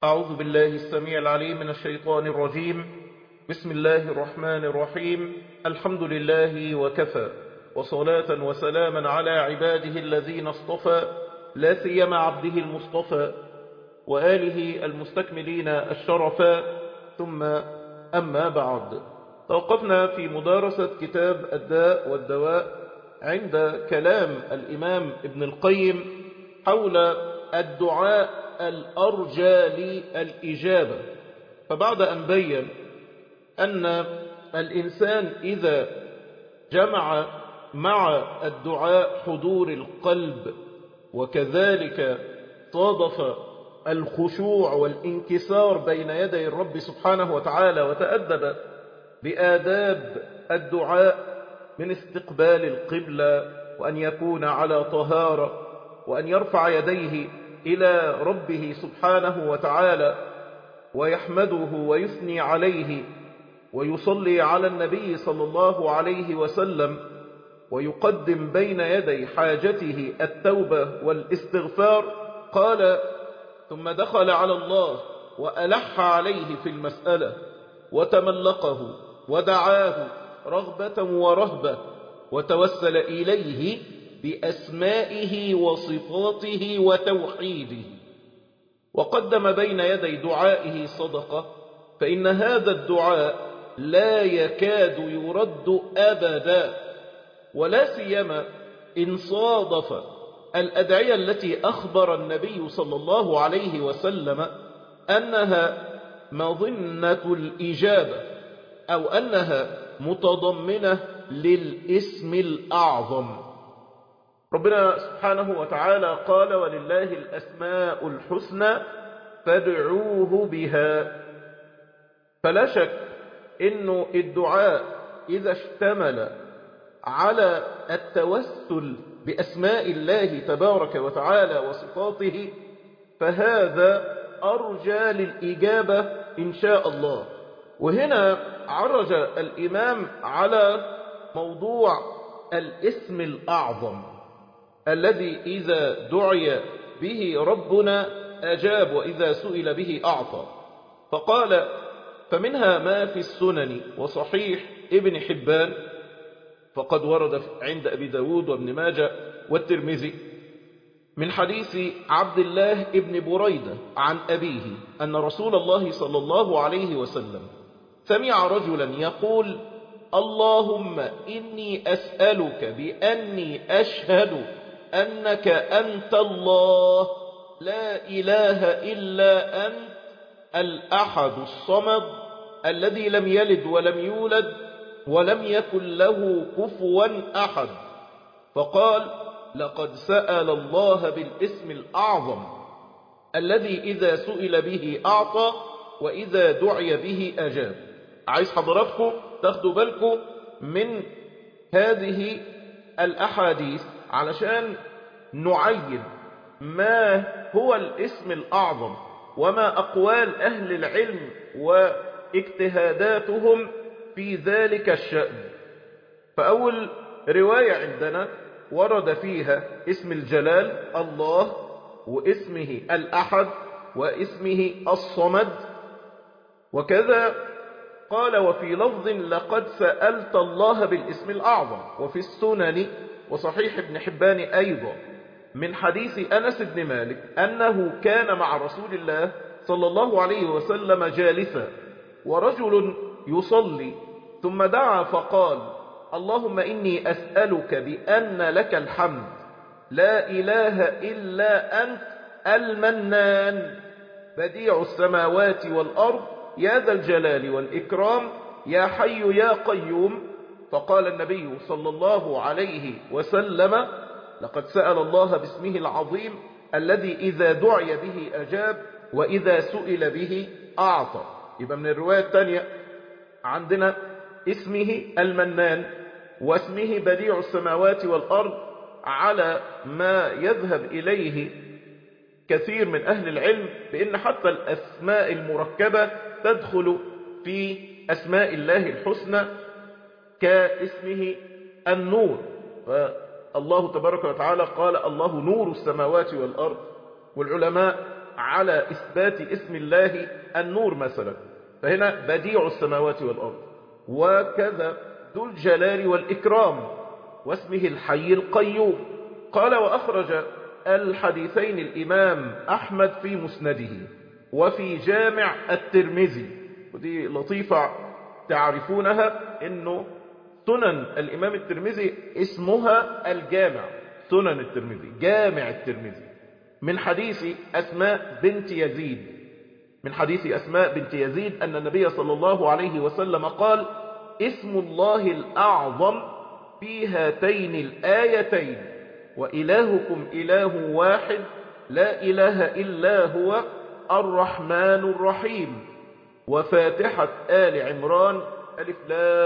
أعوذ بالله السميع العليم من الشيطان الرجيم بسم الله الرحمن الرحيم الحمد لله وكفى وصلاة وسلاما على عباده الذين اصطفى لا سيما عبده المصطفى وآله المستكملين الشرفا ثم أما بعد توقفنا في مدارسة كتاب الداء والدواء عند كلام الإمام ابن القيم حول الدعاء الأرجى للإجابة فبعد أن بين أن الإنسان إذا جمع مع الدعاء حضور القلب وكذلك صادف الخشوع والانكسار بين يدي الرب سبحانه وتعالى وتأدب بآداب الدعاء من استقبال القبلة وأن يكون على طهارة وأن يرفع يديه إلى ربه سبحانه وتعالى ويحمده ويثني عليه ويصلي على النبي صلى الله عليه وسلم ويقدم بين يدي حاجته التوبة والاستغفار قال ثم دخل على الله وألح عليه في المسألة وتملقه ودعاه رغبة ورهبة وتوسل إليه بأسمائه وصفاته وتوحيده وقدم بين يدي دعائه صدقة فإن هذا الدعاء لا يكاد يرد أبدا ولا سيما إن صادف الأدعية التي أخبر النبي صلى الله عليه وسلم أنها مظنة الإجابة أو أنها متضمنة للاسم الأعظم ربنا سبحانه وتعالى قال ولله الأسماء الحسنى فادعوه بها فلا شك إنه الدعاء إذا اشتمل على التوسل بأسماء الله تبارك وتعالى وصفاته فهذا أرجى للإجابة إن شاء الله وهنا عرج الإمام على موضوع الاسم الأعظم الذي إذا دعي به ربنا أجاب وإذا سئل به أعطى فقال فمنها ما في السنن وصحيح ابن حبان فقد ورد عند أبي داود وابن ماجة والترمذي من حديث عبد الله ابن بريدة عن أبيه أن رسول الله صلى الله عليه وسلم سمع رجلا يقول اللهم إني أسألك بأني أشهد أنك أنت الله لا إله إلا أنت الأحد الصمد الذي لم يلد ولم يولد ولم يكن له كفوا أحد فقال لقد سأل الله بالاسم الأعظم الذي إذا سئل به أعطى وإذا دعي به أجاب عايز حضراتكم تاخدوا بالكم من هذه الأحاديث علشان نعين ما هو الاسم الأعظم وما أقوال أهل العلم واجتهاداتهم في ذلك الشأن فأول رواية عندنا ورد فيها اسم الجلال الله واسمه الأحد واسمه الصمد وكذا قال وفي لفظ لقد سألت الله بالاسم الأعظم وفي السنن وصحيح ابن حبان أيضا من حديث أنس بن مالك أنه كان مع رسول الله صلى الله عليه وسلم جالسا ورجل يصلي ثم دعا فقال اللهم إني أسألك بأن لك الحمد لا إله إلا أنت المنان بديع السماوات والأرض يا ذا الجلال والإكرام يا حي يا قيوم فقال النبي صلى الله عليه وسلم لقد سأل الله باسمه العظيم الذي إذا دعي به أجاب وإذا سئل به أعطى يبقى من الرواية الثانية عندنا اسمه المنان واسمه بديع السماوات والأرض على ما يذهب إليه كثير من أهل العلم بأن حتى الأسماء المركبة تدخل في أسماء الله الحسنى كاسمه النور الله تبارك وتعالى قال الله نور السماوات والأرض والعلماء على إثبات اسم الله النور مثلا فهنا بديع السماوات والأرض وكذا ذو الجلال والإكرام واسمه الحي القيوم قال وأخرج الحديثين الإمام أحمد في مسنده وفي جامع الترمذي ودي لطيفة تعرفونها انه سنن الامام الترمذي اسمها الجامع سنن الترمذي جامع الترمذي من حديث اسماء بنت يزيد من حديث اسماء بنت يزيد ان النبي صلى الله عليه وسلم قال اسم الله الاعظم في هاتين الايتين والهكم اله واحد لا اله الا هو الرحمن الرحيم وفاتحة آل عمران ألف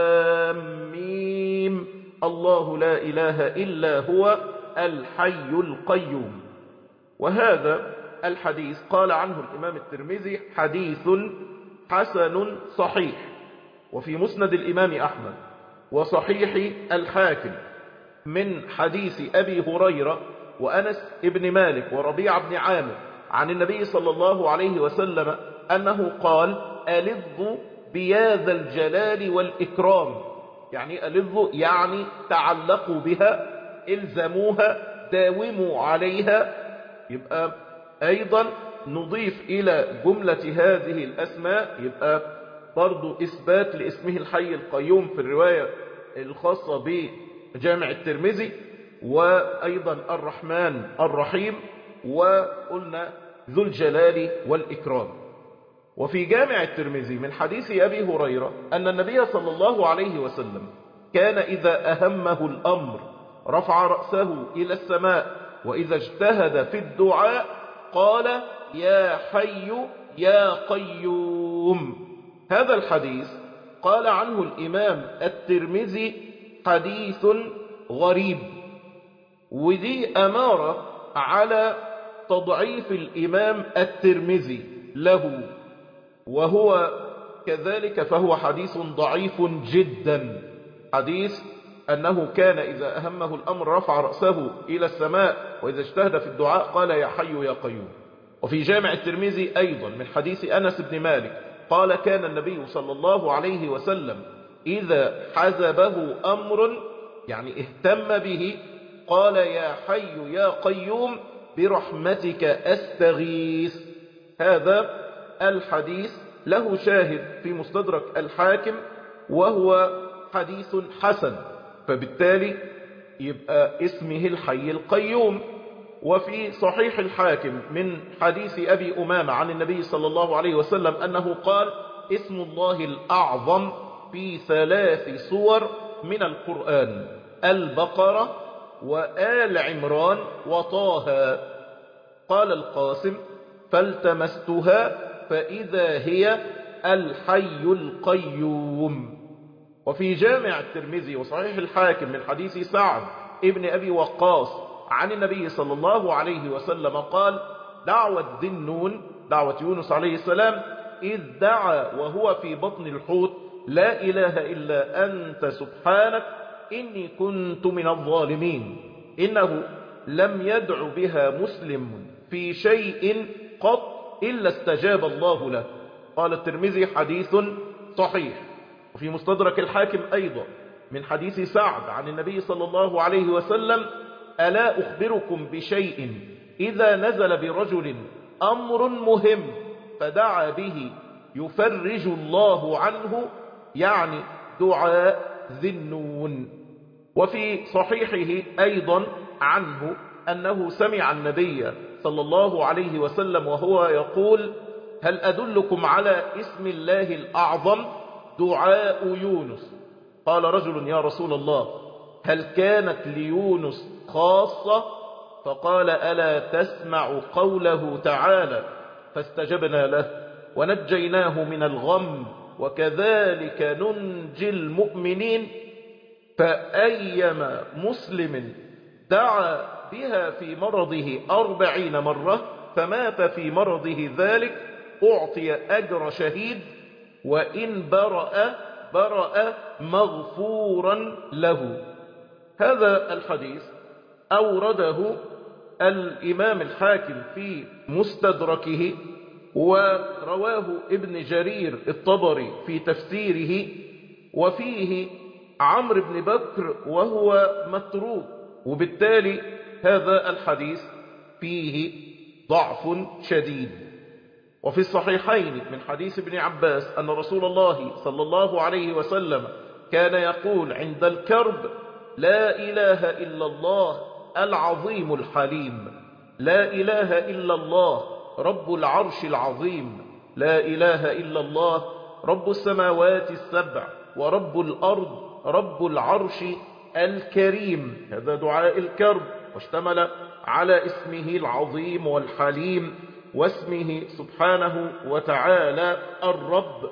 لام ميم الله لا إله إلا هو الحي القيوم وهذا الحديث قال عنه الإمام الترمذي حديث حسن صحيح وفي مسند الإمام أحمد وصحيح الحاكم من حديث أبي هريرة وأنس ابن مالك وربيع بن عامر عن النبي صلى الله عليه وسلم أنه قال ألظ بياذا الجلال والإكرام يعني ألظ يعني تعلقوا بها الزموها داوموا عليها يبقى أيضا نضيف إلى جملة هذه الأسماء يبقى برضو إثبات لاسمه الحي القيوم في الرواية الخاصة بجامع الترمذي وأيضا الرحمن الرحيم وقلنا ذو الجلال والإكرام وفي جامع الترمذي من حديث أبي هريرة أن النبي صلى الله عليه وسلم كان إذا أهمه الأمر رفع رأسه إلى السماء وإذا اجتهد في الدعاء قال يا حي يا قيوم هذا الحديث قال عنه الإمام الترمذي حديث غريب ودي أمارة على تضعيف الإمام الترمذي له وهو كذلك فهو حديث ضعيف جدا حديث أنه كان إذا أهمه الأمر رفع رأسه إلى السماء وإذا اجتهد في الدعاء قال يا حي يا قيوم وفي جامع الترمذي أيضا من حديث أنس بن مالك قال كان النبي صلى الله عليه وسلم إذا حزبه أمر يعني اهتم به قال يا حي يا قيوم برحمتك أستغيث هذا الحديث له شاهد في مستدرك الحاكم وهو حديث حسن فبالتالي يبقى اسمه الحي القيوم وفي صحيح الحاكم من حديث أبي أمامة عن النبي صلى الله عليه وسلم أنه قال اسم الله الأعظم في ثلاث صور من القرآن البقرة وآل عمران وطه قال القاسم فالتمستها فإذا هي الحي القيوم وفي جامع الترمذي وصحيح الحاكم من حديث سعد ابن أبي وقاص عن النبي صلى الله عليه وسلم قال دعوة ذي النون دعوة يونس عليه السلام إذ دعا وهو في بطن الحوت لا إله إلا أنت سبحانك إني كنت من الظالمين إنه لم يدع بها مسلم في شيء قط إلا استجاب الله له قال الترمذي حديث صحيح وفي مستدرك الحاكم أيضا من حديث سعد عن النبي صلى الله عليه وسلم ألا أخبركم بشيء إذا نزل برجل أمر مهم فدعا به يفرج الله عنه يعني دعاء ذي النون وفي صحيحه أيضا عنه أنه سمع النبي صلى الله عليه وسلم وهو يقول هل أدلكم على اسم الله الأعظم دعاء يونس قال رجل يا رسول الله هل كانت ليونس خاصة فقال ألا تسمع قوله تعالى فاستجبنا له ونجيناه من الغم وكذلك ننجي المؤمنين فأيما مسلم دعا بها في مرضه أربعين مرة فمات في مرضه ذلك أعطي أجر شهيد وإن برأ برأ مغفورا له هذا الحديث أورده الإمام الحاكم في مستدركه ورواه ابن جرير الطبري في تفسيره وفيه عمرو بن بكر وهو متروك وبالتالي هذا الحديث فيه ضعف شديد وفي الصحيحين من حديث ابن عباس أن رسول الله صلى الله عليه وسلم كان يقول عند الكرب لا إله إلا الله العظيم الحليم لا إله إلا الله رب العرش العظيم لا إله إلا الله رب السماوات السبع ورب الأرض رب العرش الكريم هذا دعاء الكرب واشتمل على اسمه العظيم والحليم واسمه سبحانه وتعالى الرب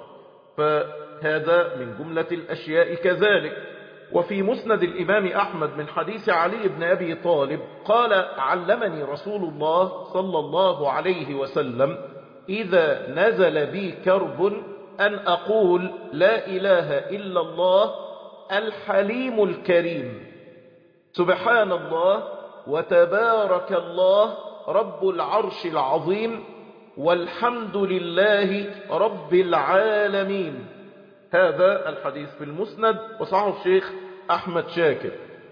فهذا من جملة الأشياء كذلك وفي مسند الإمام أحمد من حديث علي بن أبي طالب قال علمني رسول الله صلى الله عليه وسلم إذا نزل بي كرب أن أقول لا إله إلا الله الحليم الكريم سبحان الله وتبارك الله رب العرش العظيم والحمد لله رب العالمين هذا الحديث في المسند وصححه الشيخ أحمد شاكر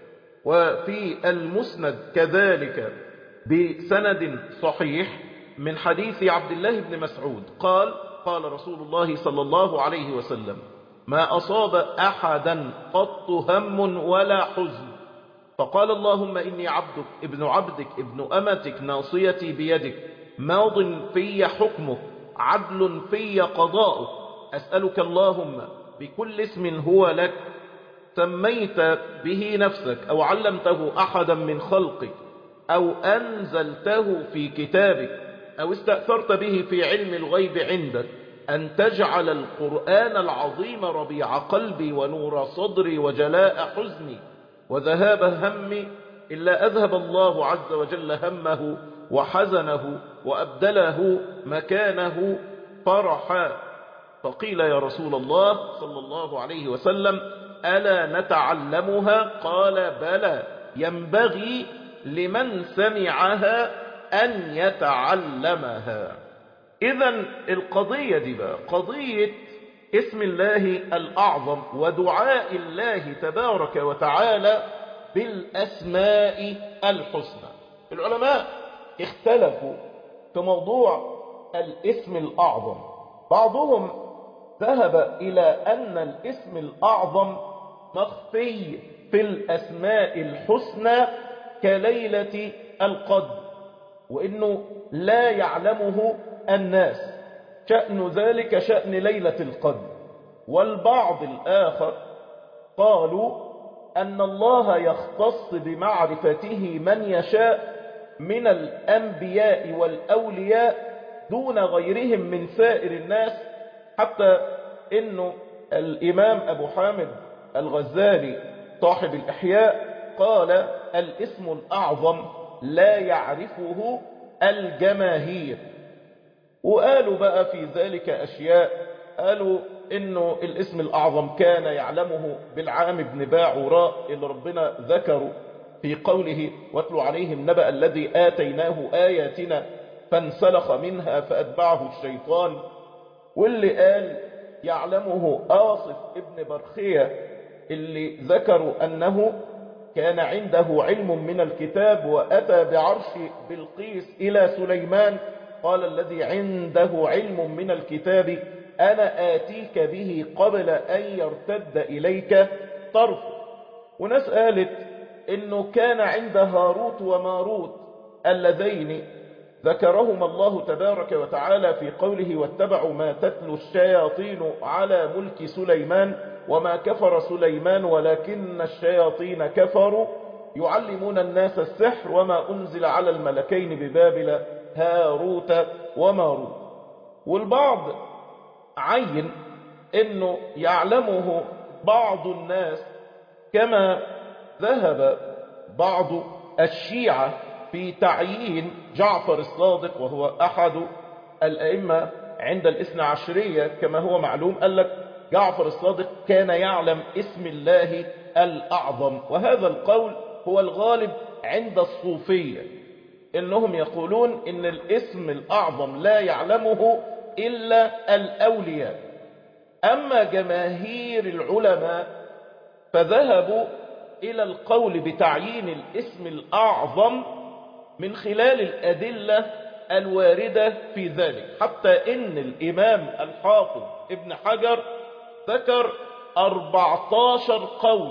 وفي المسند كذلك بسند صحيح من حديث عبد الله بن مسعود قال قال رسول الله صلى الله عليه وسلم ما أصاب أحدا قط هم ولا حزن فقال اللهم إني عبدك ابن عبدك ابن أمتك ناصيتي بيدك ماض في حكمك عدل في قضاؤك أسألك اللهم بكل اسم هو لك سميت به نفسك أو علمته أحدا من خلقك أو أنزلته في كتابك أو استأثرت به في علم الغيب عندك أن تجعل القرآن العظيم ربيع قلبي ونور صدري وجلاء حزني وذهاب همي إلا أذهب الله عز وجل همه وحزنه وأبدله مكانه فرحا فقيل يا رسول الله صلى الله عليه وسلم ألا نتعلمها قال بلى ينبغي لمن سمعها أن يتعلمها إذا القضية دي بقى قضية اسم الله الأعظم ودعاء الله تبارك وتعالى بالأسماء الحسنى العلماء اختلفوا في موضوع الاسم الأعظم بعضهم ذهب إلى أن الاسم الأعظم مخفي في الأسماء الحسنى كليلة القدر وإنه لا يعلمه الناس شأن ذلك شأن ليلة القدر والبعض الآخر قالوا أن الله يختص بمعرفته من يشاء من الأنبياء والأولياء دون غيرهم من سائر الناس حتى إنه الإمام أبو حامد الغزالي صاحب الإحياء قال الاسم الأعظم لا يعرفه الجماهير وقالوا بقى في ذلك أشياء قالوا إنه الاسم الأعظم كان يعلمه بالعام بن باعوراء اللي ربنا ذكره في قوله واتلو عليهم نبأ الذي آتيناه آياتنا فانسلخ منها فأتبعه الشيطان واللي قال يعلمه آصف ابن برخية اللي ذكروا أنه كان عنده علم من الكتاب وأتى بعرش بلقيس إلى سليمان قال الذي عنده علم من الكتاب أنا آتيك به قبل أن يرتد إليك طرف وناس قالت إنه كان عند هاروت وماروت اللذين ذكرهما الله تبارك وتعالى في قوله واتبعوا ما تتلو الشياطين على ملك سليمان وما كفر سليمان ولكن الشياطين كفروا يعلمون الناس السحر وما أنزل على الملكين ببابل هاروت وماروت والبعض عين انه يعلمه بعض الناس كما ذهب بعض الشيعة في تعيين جعفر الصادق وهو أحد الأئمة عند الاثنى عشرية كما هو معلوم قال لك جعفر الصادق كان يعلم اسم الله الأعظم وهذا القول هو الغالب عند الصوفية انهم يقولون ان الاسم الاعظم لا يعلمه الا الاولياء اما جماهير العلماء فذهبوا الى القول بتعيين الاسم الاعظم من خلال الادله الواردة في ذلك حتى ان الامام الحافظ ابن حجر ذكر 14 قول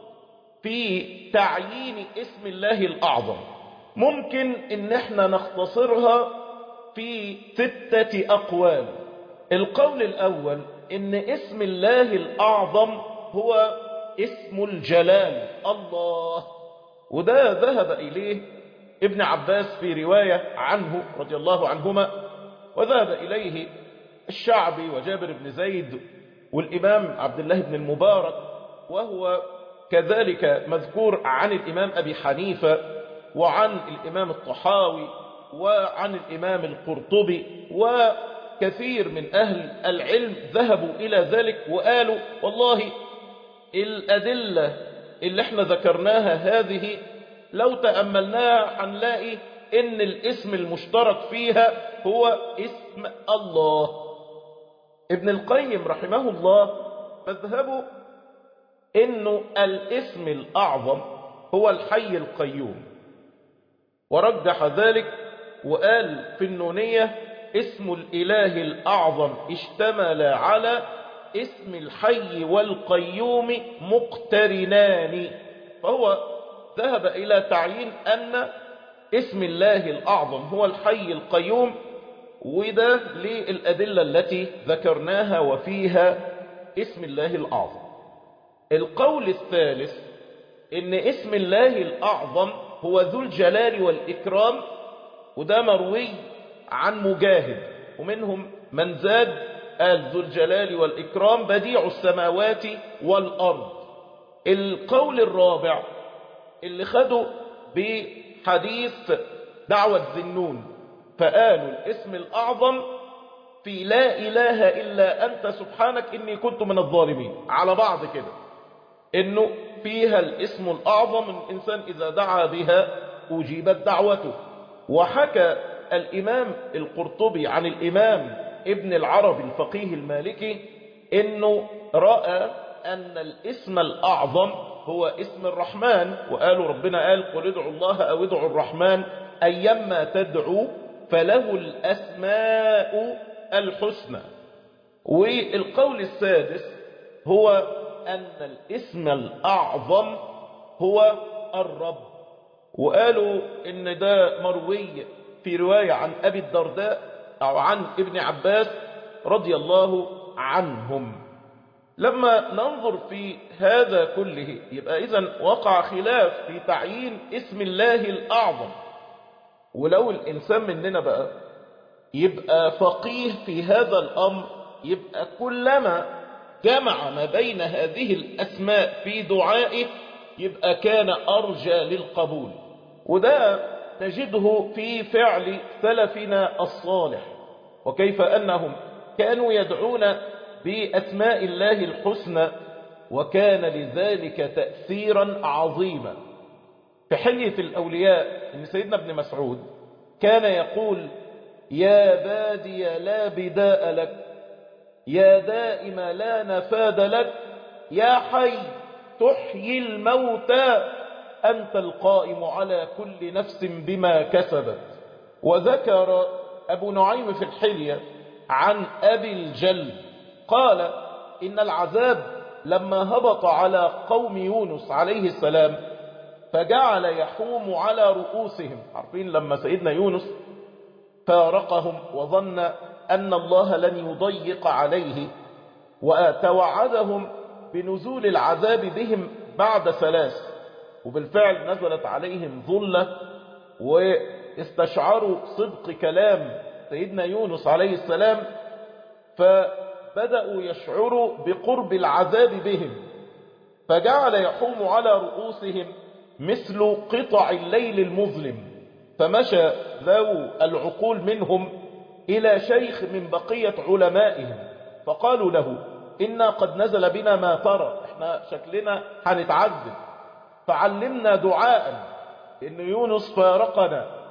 في تعيين اسم الله الاعظم ممكن ان احنا نختصرها في ستة اقوال القول الاول ان اسم الله الاعظم هو اسم الجلال الله وده ذهب اليه ابن عباس في رواية عنه رضي الله عنهما وذهب إليه الشعبي وجابر بن زيد والإمام عبد الله بن المبارك وهو كذلك مذكور عن الإمام أبي حنيفة وعن الإمام الطحاوي وعن الإمام القرطبي وكثير من أهل العلم ذهبوا إلى ذلك وقالوا والله الأدلة اللي احنا ذكرناها هذه لو تأملناها هنلاقي ان الاسم المشترك فيها هو اسم الله ابن القيم رحمه الله مذهبه انه الاسم الاعظم هو الحي القيوم ورجح ذلك وقال في النونية اسم الاله الاعظم اشتمل على اسم الحي والقيوم مقترنان فهو ذهب إلى تعيين أن اسم الله الأعظم هو الحي القيوم وده للأدلة التي ذكرناها وفيها اسم الله الأعظم القول الثالث إن اسم الله الأعظم هو ذو الجلال والإكرام وده مروي عن مجاهد ومنهم من زاد قال ذو الجلال والإكرام بديع السماوات والأرض القول الرابع اللي خدوا بحديث دعوة ذنون فقالوا الاسم الأعظم في لا إله إلا أنت سبحانك إني كنت من الظالمين على بعض كده إنه فيها الاسم الأعظم الإنسان إذا دعا بها أجيبت دعوته وحكى الإمام القرطبي عن الإمام ابن العربي الفقيه المالكي إنه رأى أن الاسم الأعظم هو اسم الرحمن وقالوا ربنا قال قل ادعوا الله أو ادعوا الرحمن أيما تدعو فله الأسماء الحسنى والقول السادس هو أن الاسم الأعظم هو الرب وقالوا إن ده مروي في رواية عن أبي الدرداء أو عن ابن عباس رضي الله عنهم لما ننظر في هذا كله يبقى إذا وقع خلاف في تعيين اسم الله الأعظم ولو الإنسان مننا بقى يبقى فقيه في هذا الأمر يبقى كلما جمع ما بين هذه الأسماء في دعائه يبقى كان أرجى للقبول وده نجده في فعل سلفنا الصالح وكيف أنهم كانوا يدعون بأسماء الله الحسنى وكان لذلك تأثيرا عظيما في حلية الأولياء إن سيدنا ابن مسعود كان يقول يا بادي لا بداء لك يا دائم لا نفاد لك يا حي تحيي الموتى أنت القائم على كل نفس بما كسبت وذكر أبو نعيم في الحلية عن أبي الجل قال إن العذاب لما هبط على قوم يونس عليه السلام فجعل يحوم على رؤوسهم عارفين لما سيدنا يونس فارقهم وظن أن الله لن يضيق عليه وتوعدهم بنزول العذاب بهم بعد ثلاث وبالفعل نزلت عليهم ظلة واستشعروا صدق كلام سيدنا يونس عليه السلام فبدأوا يشعروا بقرب العذاب بهم فجعل يحوم على رؤوسهم مثل قطع الليل المظلم فمشى ذو العقول منهم إلى شيخ من بقية علمائهم فقالوا له إنا قد نزل بنا ما ترى احنا شكلنا هنتعذب فعلمنا دعاء إن يونس فارقنا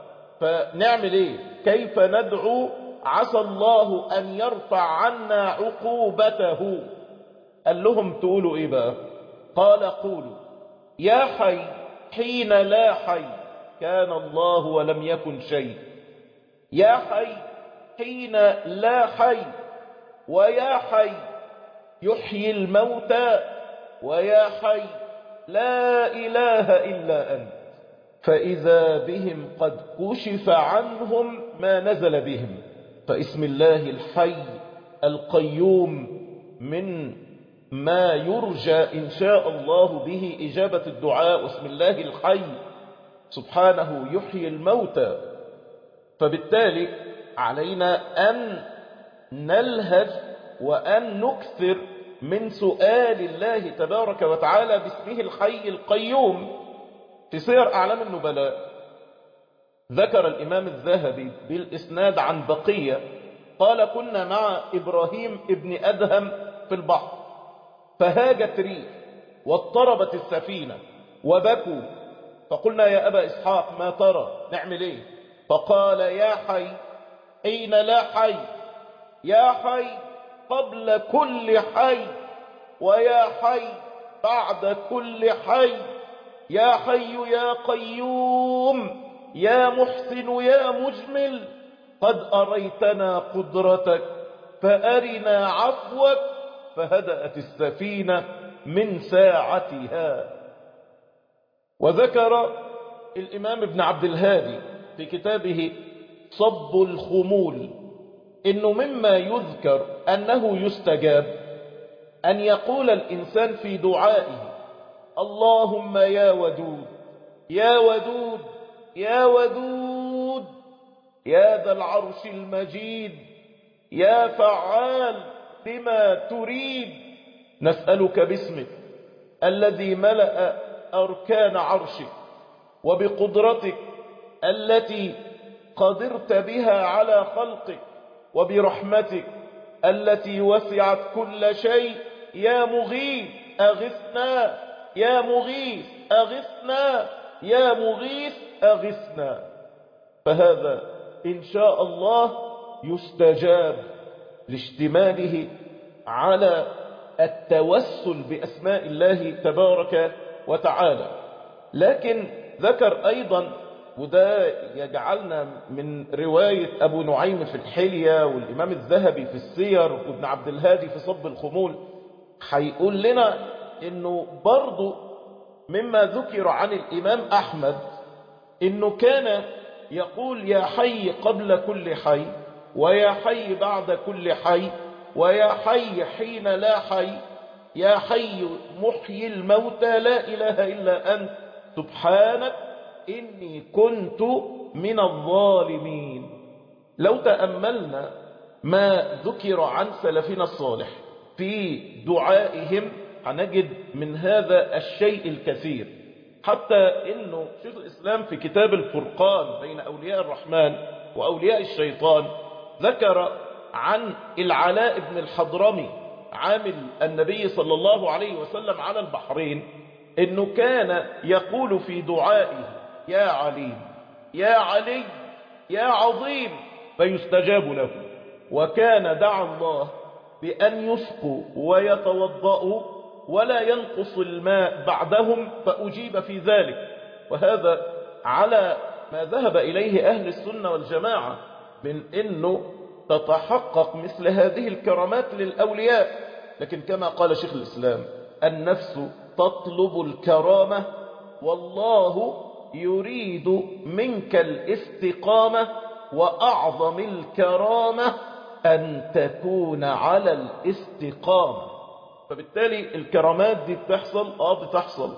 فنعمل ايه كيف ندعو عسى الله ان يرفع عنا عقوبته قال لهم تقولوا ايه بقى قال قولوا يا حي حين لا حي كان الله ولم يكن شيء يا حي حين لا حي ويا حي يحيي الموتى ويا حي لا إله إلا أنت فإذا بهم قد كشف عنهم ما نزل بهم فاسم الله الحي القيوم من ما يرجى إن شاء الله به إجابة الدعاء واسم الله الحي سبحانه يحيي الموتى فبالتالي علينا أن نلهج وأن نكثر من سؤال الله تبارك وتعالى باسمه الحي القيوم في سير أعلام النبلاء ذكر الإمام الذهبي بالإسناد عن بقية قال كنا مع إبراهيم ابن أدهم في البحر فهاجت ريح واضطربت السفينة وبكوا فقلنا يا أبا إسحاق ما ترى نعمل إيه فقال يا حي أين لا حي يا حي قبل كل حي ويا حي بعد كل حي يا حي يا قيوم يا محسن يا مجمل قد أريتنا قدرتك فأرنا عفوك فهدأت السفينة من ساعتها وذكر الإمام ابن عبد الهادي في كتابه صب الخمول إنه مما يذكر أنه يستجاب أن يقول الإنسان في دعائه اللهم يا ودود يا ودود يا ودود يا ذا العرش المجيد يا فعال بما تريد نسألك باسمك الذي ملأ أركان عرشك وبقدرتك التي قدرت بها على خلقك وبرحمتك التي وسعت كل شيء يا مغيث أغثنا يا مغيث أغثنا يا مغيث أغثنا فهذا إن شاء الله يستجاب لاشتماله على التوسل بأسماء الله تبارك وتعالى لكن ذكر أيضا وده يجعلنا من رواية أبو نعيم في الحلية والإمام الذهبي في السير وابن عبد الهادي في صب الخمول هيقول لنا انه برضو مما ذكر عن الإمام أحمد انه كان يقول يا حي قبل كل حي ويا حي بعد كل حي ويا حي حين لا حي يا حي محيي الموتى لا إله إلا أنت سبحانك إني كنت من الظالمين لو تأملنا ما ذكر عن سلفنا الصالح في دعائهم هنجد من هذا الشيء الكثير حتى انه شيخ الاسلام في كتاب الفرقان بين اولياء الرحمن واولياء الشيطان ذكر عن العلاء بن الحضرمي عامل النبي صلى الله عليه وسلم على البحرين انه كان يقول في دعائه يا عليم يا علي يا عظيم فيستجاب له وكان دعا الله بأن يسقوا ويتوضأوا ولا ينقص الماء بعدهم فأجيب في ذلك وهذا على ما ذهب إليه أهل السنة والجماعة من أنه تتحقق مثل هذه الكرامات للأولياء لكن كما قال شيخ الإسلام النفس تطلب الكرامة والله يريد منك الاستقامة وأعظم الكرامة أن تكون على الاستقامة فبالتالي الكرامات دي بتحصل آه بتحصل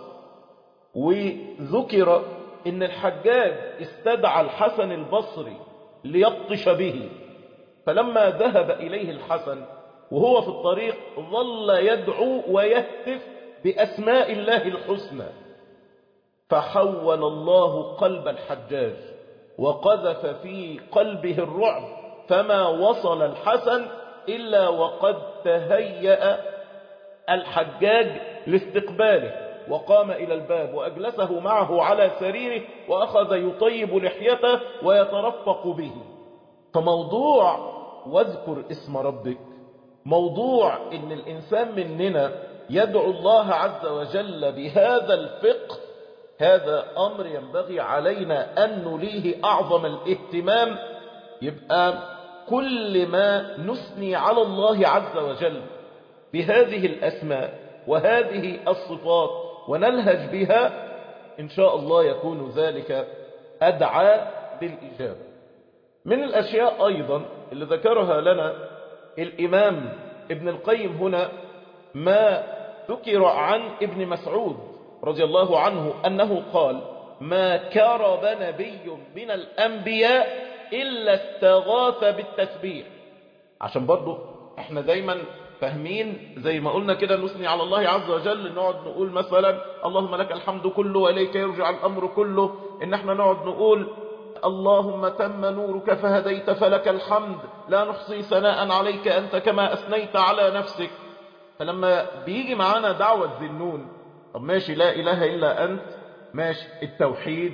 وذكر إن الحجاج استدعى الحسن البصري ليبطش به فلما ذهب إليه الحسن وهو في الطريق ظل يدعو ويهتف بأسماء الله الحسنى فحول الله قلب الحجاج وقذف في قلبه الرعب فما وصل الحسن إلا وقد تهيأ الحجاج لاستقباله وقام إلى الباب وأجلسه معه على سريره وأخذ يطيب لحيته ويترفق به فموضوع واذكر اسم ربك موضوع ان الانسان مننا يدعو الله عز وجل بهذا الفقه هذا امر ينبغي علينا ان نليه اعظم الاهتمام يبقى كل ما نثني على الله عز وجل بهذه الاسماء وهذه الصفات ونلهج بها ان شاء الله يكون ذلك ادعى للاجابه من الاشياء ايضا اللي ذكرها لنا الإمام ابن القيم هنا ما ذكر عن ابن مسعود رضي الله عنه أنه قال ما كرب نبي من الأنبياء إلا استغاث بالتسبيح عشان برضو احنا دايما فاهمين زي ما قلنا كده نثني على الله عز وجل نقعد نقول مثلا اللهم لك الحمد كله وإليك يرجع الأمر كله إن احنا نقعد نقول اللهم تم نورك فهديت فلك الحمد لا نحصي ثناء عليك أنت كما أثنيت على نفسك فلما بيجي معانا دعوة ذنون طب ماشي لا إله إلا أنت ماشي التوحيد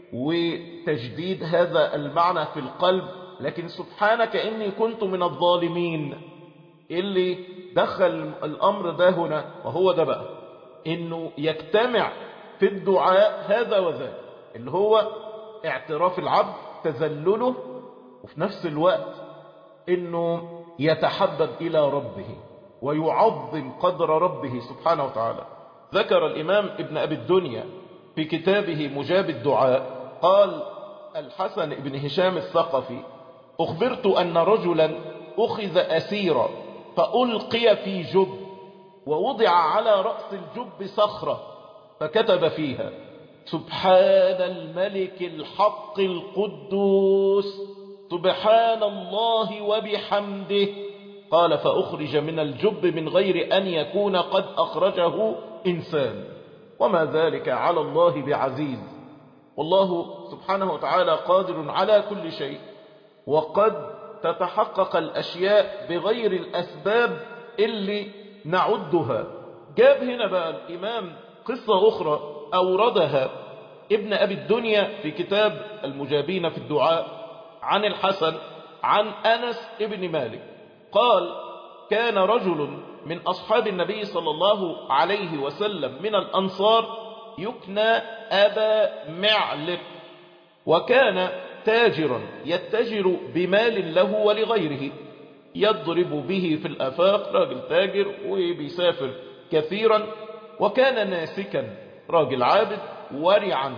وتجديد هذا المعنى في القلب لكن سبحانك إني كنت من الظالمين اللي دخل الأمر ده هنا وهو ده بقى إنه يجتمع في الدعاء هذا وذاك اللي هو اعتراف العبد تذلله وفي نفس الوقت انه يتحبب الى ربه ويعظم قدر ربه سبحانه وتعالى ذكر الامام ابن ابي الدنيا في كتابه مجاب الدعاء قال الحسن بن هشام الثقفي اخبرت ان رجلا اخذ اسيرا فالقي في جب ووضع على راس الجب صخره فكتب فيها سبحان الملك الحق القدوس سبحان الله وبحمده قال فأخرج من الجب من غير أن يكون قد أخرجه إنسان وما ذلك على الله بعزيز والله سبحانه وتعالى قادر على كل شيء وقد تتحقق الأشياء بغير الأسباب اللي نعدها جاب هنا بقى الإمام قصة أخرى أوردها ابن أبي الدنيا في كتاب المجابين في الدعاء عن الحسن عن أنس ابن مالك قال كان رجل من أصحاب النبي صلى الله عليه وسلم من الأنصار يكنى أبا معلق وكان تاجرا يتجر بمال له ولغيره يضرب به في الأفاق راجل تاجر وبيسافر كثيرا وكان ناسكا راجل عابد ورعا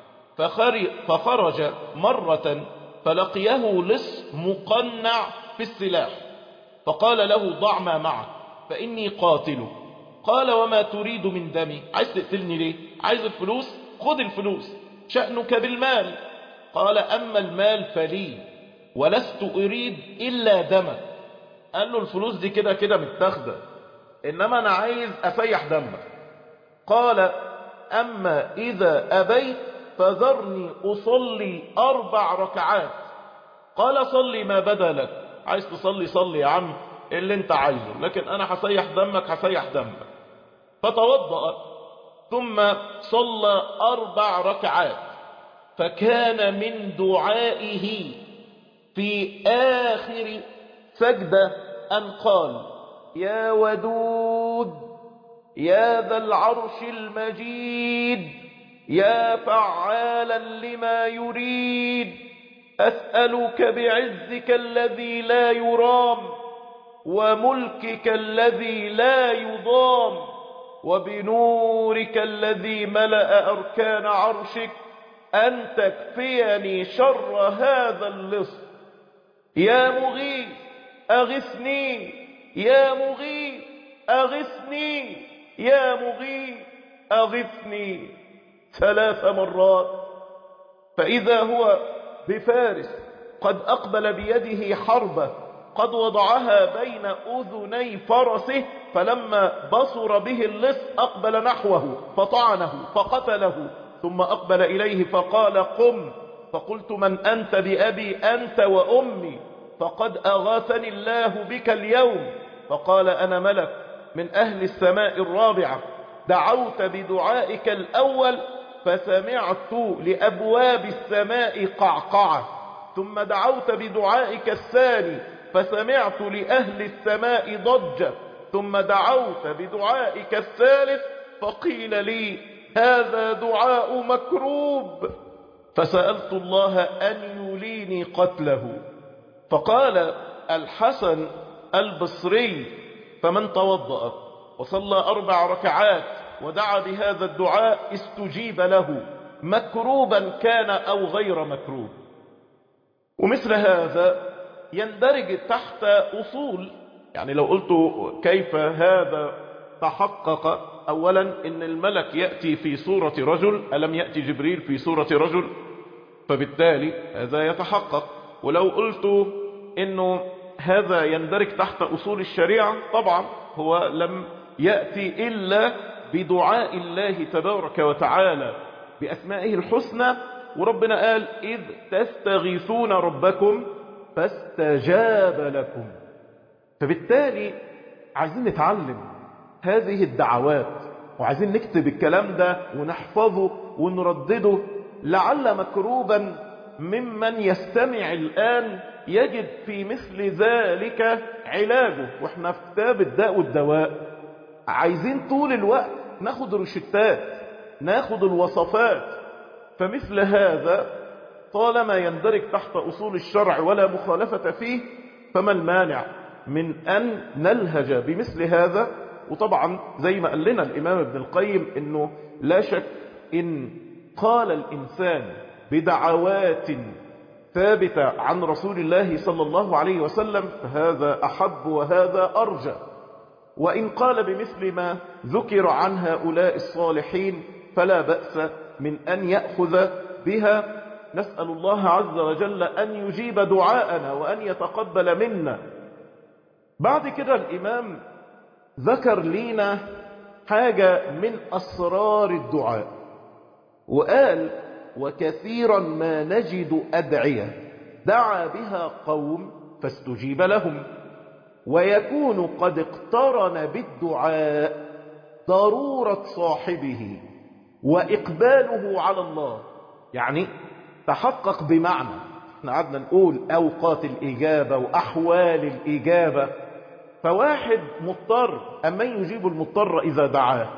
فخرج مرة فلقيه لص مقنع في السلاح فقال له ضع ما معك فإني قاتله قال وما تريد من دمي عايز تقتلني ليه عايز الفلوس خذ الفلوس شأنك بالمال قال أما المال فلي ولست أريد إلا دمك قال له الفلوس دي كده كده متاخده إنما أنا عايز أسيح دمك قال أما إذا أبيت فذرني أصلي أربع ركعات قال صلي ما بدا لك عايز تصلي صلي يا عم اللي انت عايزه لكن أنا هسيح دمك هسيح دمك فتوضأ ثم صلى أربع ركعات فكان من دعائه في آخر سجدة أن قال يا ودود يا ذا العرش المجيد يا فعالا لما يريد أسألك بعزك الذي لا يرام وملكك الذي لا يضام وبنورك الذي ملأ أركان عرشك أن تكفيني شر هذا اللص يا مغيث أغثني يا مغيث أغثني يا مغيث أغثني ثلاث مرات فإذا هو بفارس قد أقبل بيده حربة قد وضعها بين أذني فرسه فلما بصر به اللص أقبل نحوه فطعنه فقتله ثم أقبل إليه فقال قم فقلت من أنت بأبي أنت وأمي فقد أغاثني الله بك اليوم فقال أنا ملك من أهل السماء الرابعة دعوت بدعائك الأول فسمعت لأبواب السماء قعقعة ثم دعوت بدعائك الثاني فسمعت لأهل السماء ضجة ثم دعوت بدعائك الثالث فقيل لي هذا دعاء مكروب فسألت الله أن يوليني قتله فقال الحسن البصري فمن توضأ وصلى أربع ركعات ودعا بهذا الدعاء استجيب له مكروبا كان أو غير مكروب ومثل هذا يندرج تحت أصول يعني لو قلت كيف هذا تحقق أولا إن الملك يأتي في صورة رجل ألم يأتي جبريل في صورة رجل فبالتالي هذا يتحقق ولو قلت إنه هذا يندرج تحت أصول الشريعة طبعا هو لم يأتي إلا بدعاء الله تبارك وتعالى بأسمائه الحسنى وربنا قال إذ تستغيثون ربكم فاستجاب لكم فبالتالي عايزين نتعلم هذه الدعوات وعايزين نكتب الكلام ده ونحفظه ونردده لعل مكروبا ممن يستمع الآن يجد في مثل ذلك علاجه واحنا في كتاب الداء والدواء عايزين طول الوقت ناخد روشتات ناخد الوصفات فمثل هذا طالما يندرج تحت أصول الشرع ولا مخالفة فيه فما المانع من أن نلهج بمثل هذا وطبعا زي ما قال لنا الإمام ابن القيم أنه لا شك إن قال الإنسان بدعوات ثابتة عن رسول الله صلى الله عليه وسلم فهذا أحب وهذا أرجى وإن قال بمثل ما ذكر عن هؤلاء الصالحين فلا بأس من أن يأخذ بها نسأل الله عز وجل أن يجيب دعاءنا وأن يتقبل منا بعد كده الإمام ذكر لنا حاجة من أسرار الدعاء وقال وكثيرا ما نجد أدعية دعا بها قوم فاستجيب لهم ويكون قد اقترن بالدعاء ضرورة صاحبه وإقباله على الله يعني تحقق بمعنى احنا قعدنا نقول أوقات الإجابة وأحوال الإجابة فواحد مضطر أما يجيب المضطر إذا دعاه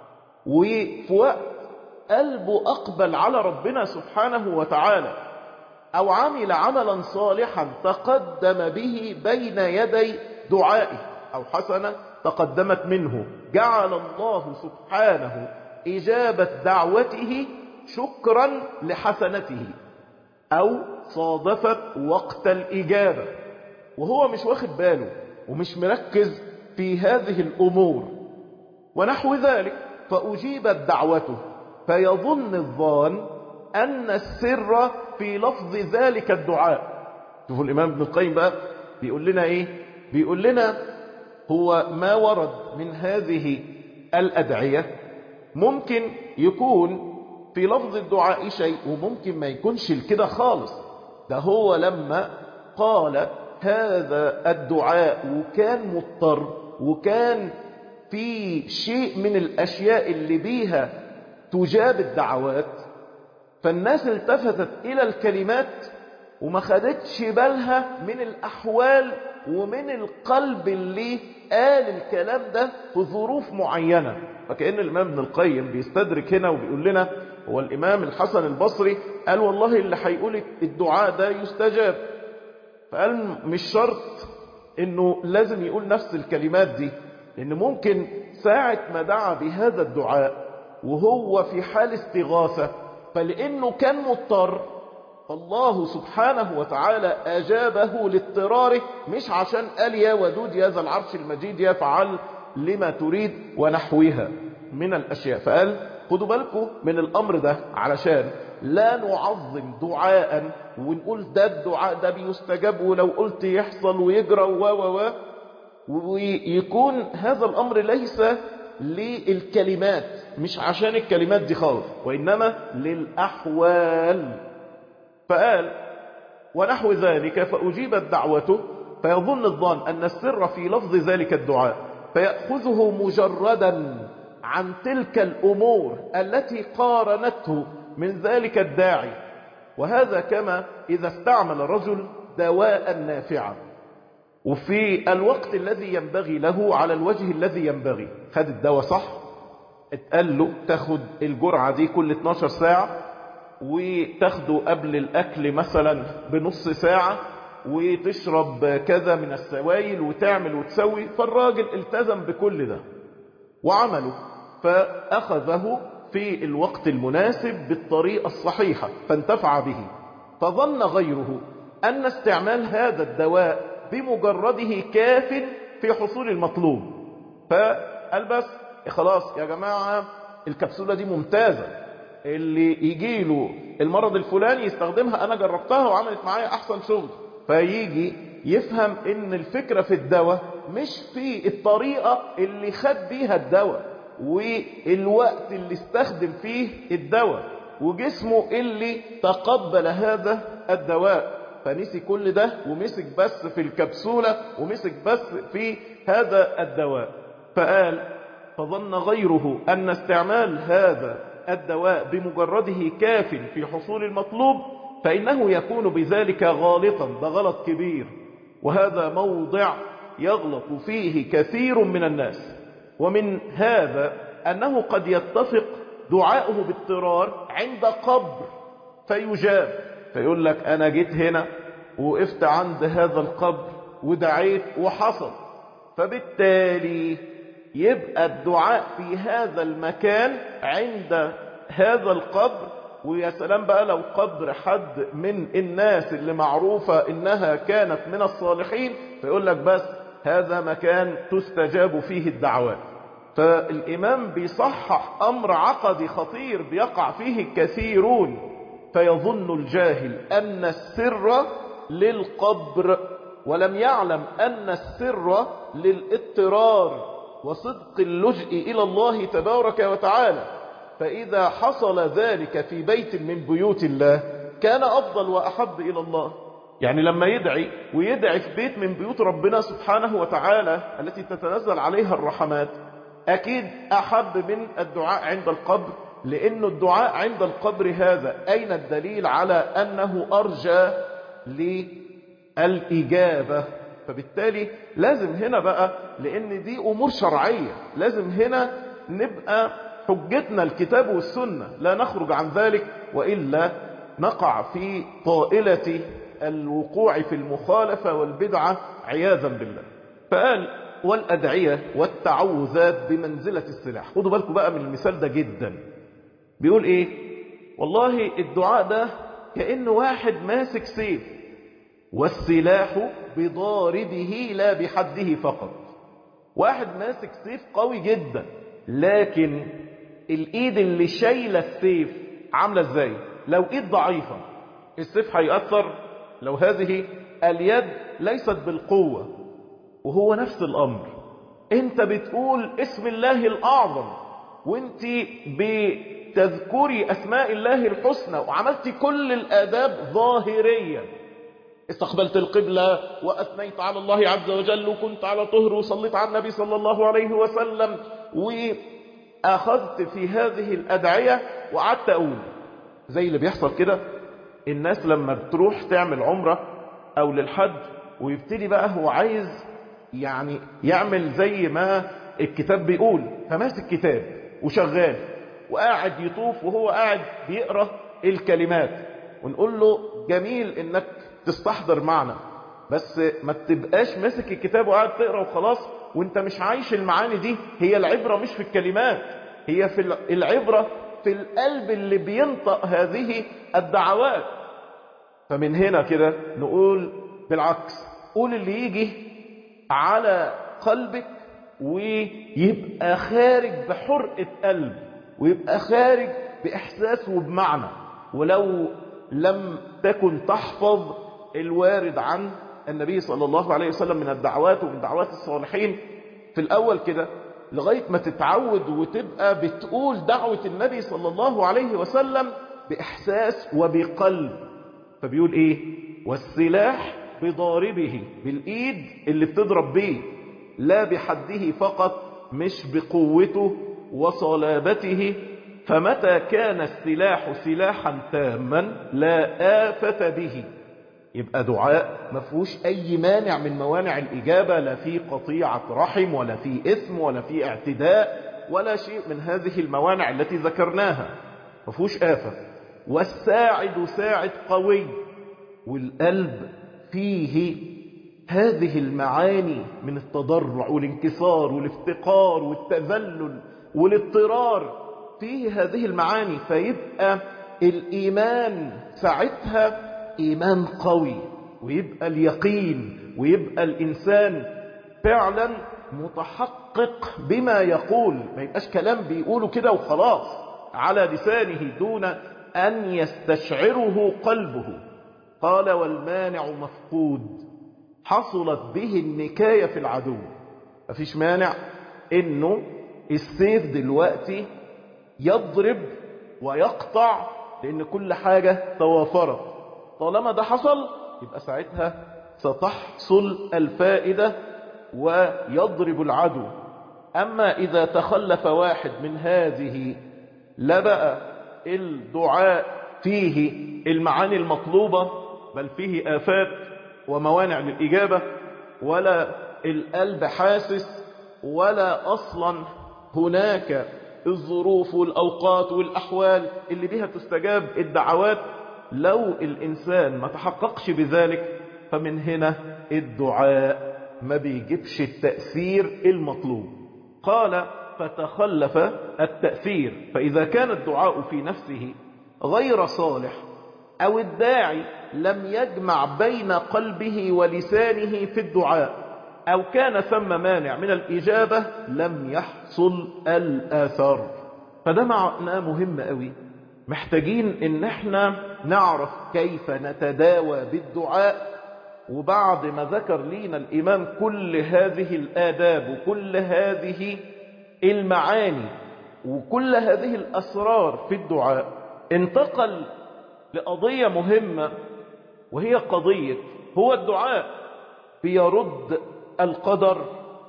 وفي وقت قلبه أقبل على ربنا سبحانه وتعالى أو عمل عملا صالحا تقدم به بين يدي دعائه أو حسنة تقدمت منه جعل الله سبحانه إجابة دعوته شكرا لحسنته أو صادفت وقت الإجابة وهو مش واخد باله ومش مركز في هذه الأمور ونحو ذلك فأجيبت دعوته فيظن الظان أن السر في لفظ ذلك الدعاء شوفوا الإمام ابن القيم بقى بيقول لنا إيه بيقول لنا هو ما ورد من هذه الأدعية ممكن يكون في لفظ الدعاء شيء وممكن ما يكونش كده خالص ده هو لما قال هذا الدعاء وكان مضطر وكان في شيء من الأشياء اللي بيها تجاب الدعوات فالناس التفتت إلى الكلمات وما خدتش بالها من الأحوال ومن القلب اللي قال الكلام ده في ظروف معينة فكأن الإمام ابن القيم بيستدرك هنا وبيقول لنا هو الإمام الحسن البصري قال والله اللي هيقول الدعاء ده يستجاب فقال مش شرط انه لازم يقول نفس الكلمات دي لان ممكن ساعة ما دعا بهذا الدعاء وهو في حال استغاثة فلانه كان مضطر فالله سبحانه وتعالى اجابه لاضطراره مش عشان قال يا ودود يا ذا العرش المجيد يا فعل لما تريد ونحوها من الاشياء فقال خدوا بالكم من الامر ده علشان لا نعظم دعاء ونقول ده الدعاء ده بيستجاب ولو قلت يحصل ويجرى و و و ويكون هذا الأمر ليس للكلمات مش عشان الكلمات دي خالص وإنما للأحوال فقال ونحو ذلك فأجيبت دعوته فيظن الظان أن السر في لفظ ذلك الدعاء فيأخذه مجردا عن تلك الأمور التي قارنته من ذلك الداعي وهذا كما إذا استعمل رجل دواء نافعا وفي الوقت الذي ينبغي له على الوجه الذي ينبغي خد الدواء صح اتقال له تاخد الجرعة دي كل 12 ساعة وتاخده قبل الأكل مثلا بنص ساعة وتشرب كذا من السوائل وتعمل وتسوي فالراجل التزم بكل ده وعمله فأخذه في الوقت المناسب بالطريقة الصحيحة فانتفع به فظن غيره أن استعمال هذا الدواء بمجرده كاف في حصول المطلوب فقال بس خلاص يا جماعة الكبسولة دي ممتازة اللي يجي له المرض الفلاني يستخدمها أنا جربتها وعملت معايا أحسن شغل فيجي يفهم ان الفكرة في الدواء مش في الطريقة اللي خد بيها الدواء والوقت اللي استخدم فيه الدواء وجسمه اللي تقبل هذا الدواء فنسي كل ده ومسك بس في الكبسولة ومسك بس في هذا الدواء فقال فظن غيره أن استعمال هذا الدواء بمجرده كاف في حصول المطلوب فإنه يكون بذلك غالطا ده غلط كبير وهذا موضع يغلط فيه كثير من الناس ومن هذا أنه قد يتفق دعاؤه باضطرار عند قبر فيجاب فيقول لك أنا جيت هنا وقفت عند هذا القبر ودعيت وحصل فبالتالي يبقى الدعاء في هذا المكان عند هذا القبر ويا سلام بقى لو قبر حد من الناس اللي معروفة انها كانت من الصالحين فيقول لك بس هذا مكان تستجاب فيه الدعوات فالامام بيصحح امر عقدي خطير بيقع فيه الكثيرون فيظن الجاهل ان السر للقبر ولم يعلم ان السر للاضطرار وصدق اللجء الى الله تبارك وتعالى فإذا حصل ذلك في بيت من بيوت الله كان أفضل وأحب إلى الله يعني لما يدعي ويدعي في بيت من بيوت ربنا سبحانه وتعالى التي تتنزل عليها الرحمات أكيد أحب من الدعاء عند القبر لأن الدعاء عند القبر هذا أين الدليل على أنه أرجى للإجابة فبالتالي لازم هنا بقى لأن دي أمور شرعية لازم هنا نبقى حجتنا الكتاب والسنة لا نخرج عن ذلك وإلا نقع في طائلة الوقوع في المخالفة والبدعة عياذا بالله فقال والأدعية والتعوذات بمنزلة السلاح خدوا بالكم بقى من المثال ده جدا بيقول ايه والله الدعاء ده كأنه واحد ماسك سيف والسلاح بضاربه لا بحده فقط واحد ماسك سيف قوي جدا لكن الايد اللي شايله السيف عامله ازاي لو ايد ضعيفه السيف هيأثر لو هذه اليد ليست بالقوه وهو نفس الامر انت بتقول اسم الله الاعظم وانت بتذكري اسماء الله الحسنى وعملتي كل الاداب ظاهريا استقبلت القبلة وأثنيت على الله عز وجل وكنت على طهر وصليت على النبي صلى الله عليه وسلم وأخذت في هذه الأدعية وقعدت أقول زي اللي بيحصل كده الناس لما بتروح تعمل عمرة أو للحج ويبتدي بقى هو عايز يعني يعمل زي ما الكتاب بيقول فماسك كتاب وشغال وقاعد يطوف وهو قاعد بيقرأ الكلمات ونقول له جميل انك تستحضر معنا بس ما تبقاش ماسك الكتاب وقاعد تقرا وخلاص وانت مش عايش المعاني دي هي العبرة مش في الكلمات هي في العبرة في القلب اللي بينطق هذه الدعوات فمن هنا كده نقول بالعكس قول اللي يجي على قلبك ويبقى خارج بحرقة قلب ويبقى خارج بإحساس وبمعنى ولو لم تكن تحفظ الوارد عن النبي صلى الله عليه وسلم من الدعوات ومن دعوات الصالحين في الأول كده لغاية ما تتعود وتبقى بتقول دعوة النبي صلى الله عليه وسلم بإحساس وبقلب فبيقول إيه والسلاح بضاربه بالإيد اللي بتضرب بيه لا بحده فقط مش بقوته وصلابته فمتى كان السلاح سلاحا تاما لا آفة به يبقى دعاء ما فيهوش أي مانع من موانع الإجابة لا في قطيعة رحم ولا في إثم ولا في اعتداء ولا شيء من هذه الموانع التي ذكرناها ما فيهوش آفة والساعد ساعد قوي والقلب فيه هذه المعاني من التضرع والانكسار والافتقار والتذلل والاضطرار فيه هذه المعاني فيبقى الإيمان ساعتها إيمان قوي ويبقى اليقين ويبقى الإنسان فعلا متحقق بما يقول ما يبقاش كلام بيقوله كده وخلاص على لسانه دون أن يستشعره قلبه قال والمانع مفقود حصلت به النكاية في العدو مفيش مانع انه السيف دلوقتي يضرب ويقطع لان كل حاجة توافرت طالما ده حصل يبقى ساعتها ستحصل الفائدة ويضرب العدو اما اذا تخلف واحد من هذه لا بقى الدعاء فيه المعاني المطلوبة بل فيه آفات وموانع للإجابة ولا القلب حاسس ولا أصلا هناك الظروف والأوقات والأحوال اللي بها تستجاب الدعوات لو الإنسان ما تحققش بذلك فمن هنا الدعاء ما بيجيبش التأثير المطلوب قال فتخلف التأثير فإذا كان الدعاء في نفسه غير صالح أو الداعي لم يجمع بين قلبه ولسانه في الدعاء أو كان ثم مانع من الإجابة لم يحصل الأثر فده معناه مهم قوي محتاجين ان احنا نعرف كيف نتداوى بالدعاء وبعد ما ذكر لينا الإمام كل هذه الآداب وكل هذه المعاني وكل هذه الأسرار في الدعاء انتقل لقضية مهمة وهي قضية هو الدعاء بيرد القدر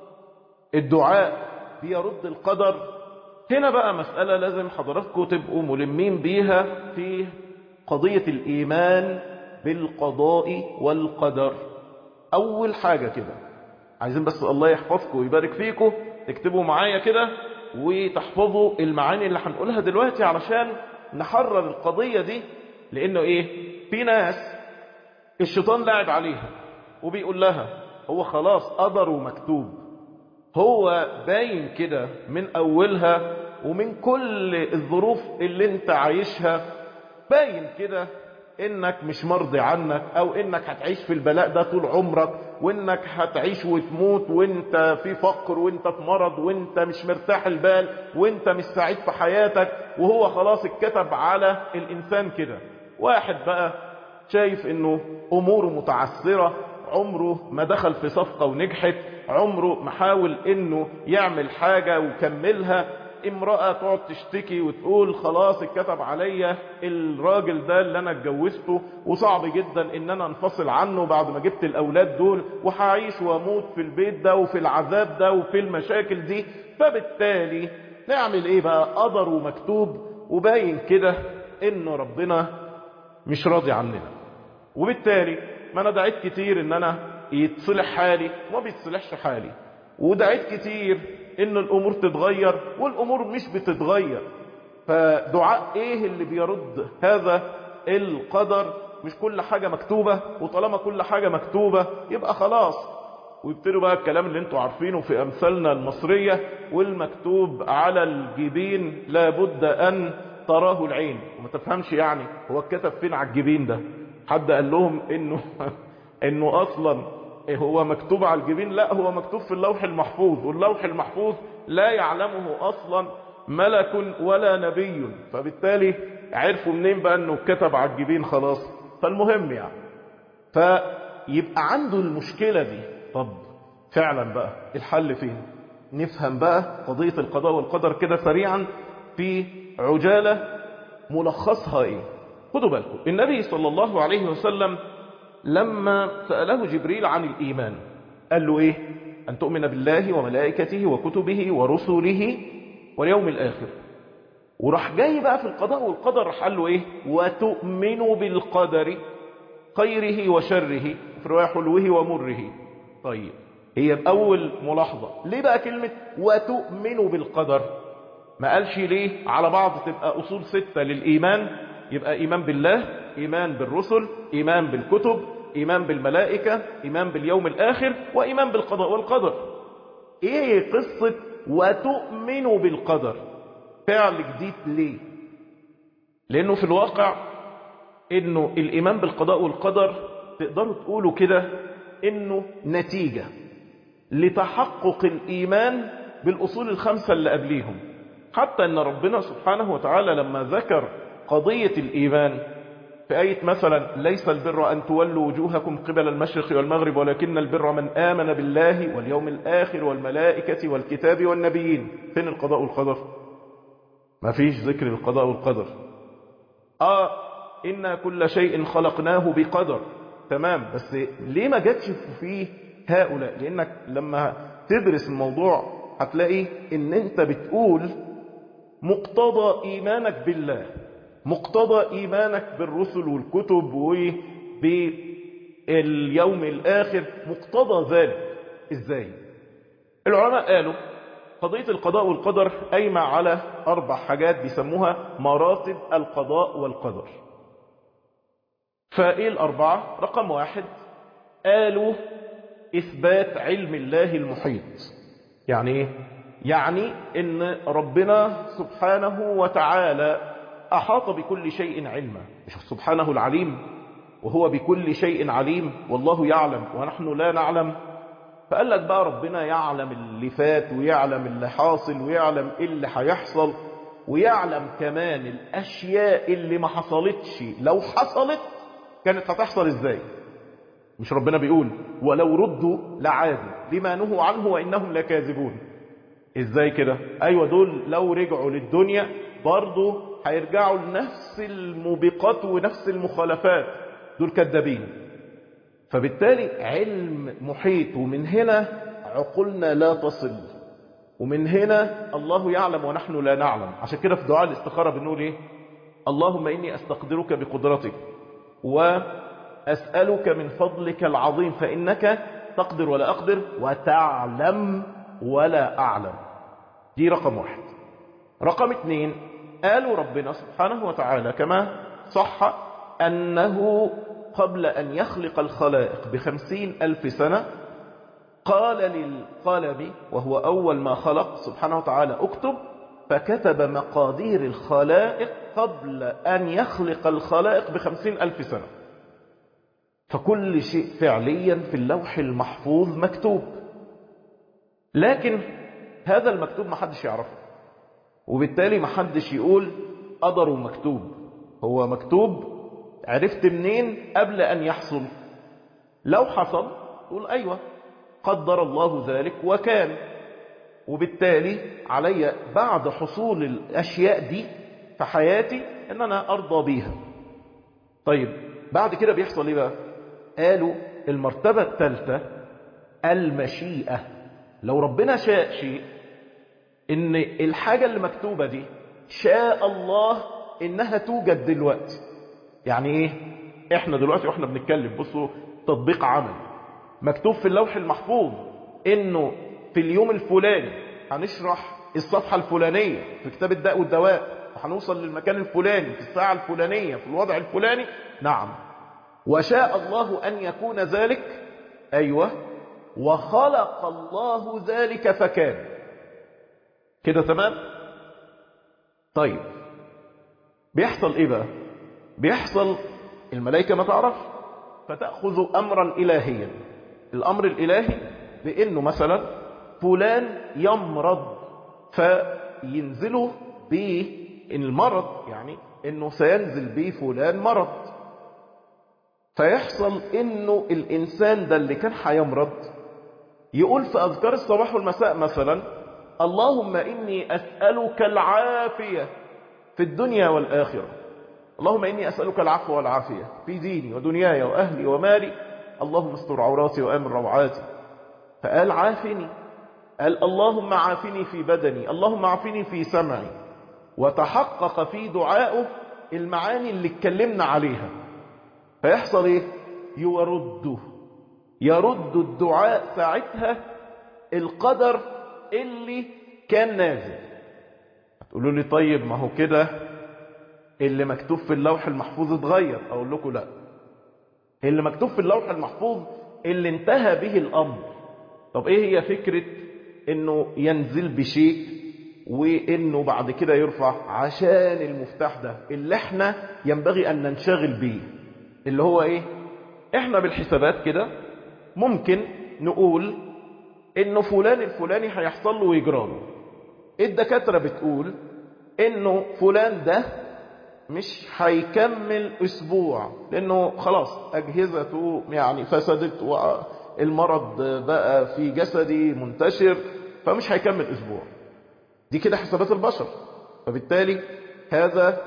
الدعاء بيرد القدر هنا بقى مسألة لازم حضراتكم تبقوا ملمين بيها في قضية الإيمان بالقضاء والقدر أول حاجة كده عايزين بس الله يحفظكم ويبارك فيكم تكتبوا معايا كده وتحفظوا المعاني اللي هنقولها دلوقتي علشان نحرر القضية دي لأنه إيه في ناس الشيطان لعب عليها وبيقول لها هو خلاص قدر ومكتوب هو باين كده من أولها ومن كل الظروف اللي انت عايشها باين كده انك مش مرضي عنك او انك هتعيش في البلاء ده طول عمرك وانك هتعيش وتموت وانت في فقر وانت في مرض وانت مش مرتاح البال وانت مش سعيد في حياتك وهو خلاص اتكتب على الانسان كده واحد بقى شايف انه اموره متعثرة عمره ما دخل في صفقة ونجحت عمره ما حاول انه يعمل حاجة وكملها امرأة تقعد تشتكي وتقول خلاص اتكتب عليا الراجل ده اللي انا اتجوزته وصعب جدا ان انا انفصل عنه بعد ما جبت الاولاد دول وهعيش واموت في البيت ده وفي العذاب ده وفي المشاكل دي فبالتالي نعمل ايه بقى قدر ومكتوب وباين كده ان ربنا مش راضي عننا وبالتالي ما انا دعيت كتير ان انا يتصلح حالي وما بيتصلحش حالي ودعيت كتير ان الامور تتغير والامور مش بتتغير فدعاء ايه اللي بيرد هذا القدر مش كل حاجة مكتوبة وطالما كل حاجة مكتوبة يبقى خلاص ويبتدوا بقى الكلام اللي انتوا عارفينه في امثالنا المصرية والمكتوب على الجبين لابد ان تراه العين وما تفهمش يعني هو اتكتب فين على الجبين ده حد قال لهم انه انه اصلا هو مكتوب على الجبين لا هو مكتوب في اللوح المحفوظ واللوح المحفوظ لا يعلمه اصلا ملك ولا نبي فبالتالي عرفوا منين بقى انه كتب على الجبين خلاص فالمهم يعني فيبقى عنده المشكلة دي طب فعلا بقى الحل فين نفهم بقى قضية القضاء والقدر كده سريعا في عجالة ملخصها ايه خدوا بالكم النبي صلى الله عليه وسلم لما سأله جبريل عن الإيمان قال له إيه أن تؤمن بالله وملائكته وكتبه ورسله واليوم الآخر وراح جاي بقى في القضاء والقدر راح قال له ايه وتؤمنوا بالقدر خيره وشره في رواية حلوه ومره طيب هي بأول ملاحظة ليه بقى كلمة وتؤمنوا بالقدر ما قالش ليه على بعض تبقى أصول ستة للإيمان يبقى إيمان بالله إيمان بالرسل إيمان بالكتب إيمان بالملائكة إيمان باليوم الآخر وإيمان بالقضاء والقدر إيه قصة وتؤمنوا بالقدر فعل جديد ليه لأنه في الواقع إنه الإيمان بالقضاء والقدر تقدروا تقولوا كده إنه نتيجة لتحقق الإيمان بالأصول الخمسة اللي قبليهم حتى أن ربنا سبحانه وتعالى لما ذكر قضية الإيمان في آية مثلا ليس البر أن تولوا وجوهكم قبل المشرق والمغرب ولكن البر من آمن بالله واليوم الآخر والملائكة والكتاب والنبيين فين القضاء والقدر ما فيش ذكر القضاء والقدر آه إنا كل شيء خلقناه بقدر تمام بس ليه ما جاتش فيه هؤلاء لأنك لما تدرس الموضوع هتلاقي ان انت بتقول مقتضى ايمانك بالله مقتضى ايمانك بالرسل والكتب وباليوم الاخر مقتضى ذلك ازاي العلماء قالوا قضية القضاء والقدر قايمة على أربع حاجات بيسموها مراتب القضاء والقدر فإيه الأربعة؟ رقم واحد قالوا إثبات علم الله المحيط يعني إيه؟ يعني إن ربنا سبحانه وتعالى أحاط بكل شيء علما سبحانه العليم وهو بكل شيء عليم والله يعلم ونحن لا نعلم فقال لك بقى ربنا يعلم اللي فات ويعلم اللي حاصل ويعلم اللي هيحصل ويعلم كمان الأشياء اللي ما حصلتش لو حصلت كانت هتحصل ازاي مش ربنا بيقول ولو ردوا لعادوا لما نهوا عنه وإنهم لكاذبون ازاي كده ايوه دول لو رجعوا للدنيا برضه هيرجعوا لنفس الموبقات ونفس المخالفات دول كذابين فبالتالي علم محيط ومن هنا عقولنا لا تصل ومن هنا الله يعلم ونحن لا نعلم عشان كده في دعاء الاستخارة بنقول ايه اللهم إني أستقدرك بقدرتك وأسألك من فضلك العظيم فإنك تقدر ولا أقدر وتعلم ولا أعلم دي رقم واحد رقم اثنين قالوا ربنا سبحانه وتعالى كما صح أنه قبل أن يخلق الخلائق بخمسين ألف سنة قال للقلم وهو أول ما خلق سبحانه وتعالى اكتب فكتب مقادير الخلائق قبل أن يخلق الخلائق بخمسين ألف سنة فكل شيء فعليا في اللوح المحفوظ مكتوب لكن هذا المكتوب ما حدش يعرفه وبالتالي ما حدش يقول قدره مكتوب هو مكتوب عرفت منين قبل أن يحصل لو حصل تقول أيوة قدر الله ذلك وكان وبالتالي علي بعد حصول الأشياء دي في حياتي أن أنا أرضى بيها طيب بعد كده بيحصل إيه بقى قالوا المرتبة الثالثة المشيئة لو ربنا شاء شيء ان الحاجة اللي مكتوبة دي شاء الله انها توجد دلوقتي يعني ايه احنا دلوقتي واحنا بنتكلم بصوا تطبيق عمل مكتوب في اللوح المحفوظ انه في اليوم الفلاني هنشرح الصفحة الفلانية في كتاب الداء والدواء وهنوصل للمكان الفلاني في الساعة الفلانية في الوضع الفلاني نعم وشاء الله أن يكون ذلك أيوة وخلق الله ذلك فكان كده تمام طيب بيحصل ايه بقى بيحصل الملائكة ما تعرف فتأخذ أمرا إلهيا الأمر الإلهي بأنه مثلا فلان يمرض فينزله بالمرض يعني أنه سينزل به فلان مرض فيحصل أنه الإنسان ده اللي كان هيمرض يقول في أذكار الصباح والمساء مثلا اللهم إني أسألك العافية في الدنيا والآخرة اللهم إني أسألك العفو والعافية في ديني ودنياي وأهلي ومالي اللهم استر عوراتي وآمن روعاتي فقال عافني قال اللهم عافني في بدني اللهم عافني في سمعي وتحقق في دعائه المعاني اللي اتكلمنا عليها فيحصل ايه يرده يرد الدعاء ساعتها القدر اللي كان نازل تقولوا لي طيب ما هو كده اللي مكتوب في اللوح المحفوظ اتغير اقول لكم لا اللي مكتوب في اللوح المحفوظ اللي انتهى به الامر طب ايه هي فكرة انه ينزل بشيء وانه بعد كده يرفع عشان المفتاح ده اللي احنا ينبغي ان ننشغل بيه اللي هو ايه احنا بالحسابات كده ممكن نقول انه فلان الفلاني هيحصل له ويجراله الدكاترة بتقول انه فلان ده مش هيكمل اسبوع لانه خلاص اجهزته يعني فسدت والمرض بقى في جسدي منتشر فمش هيكمل اسبوع دي كده حسابات البشر فبالتالي هذا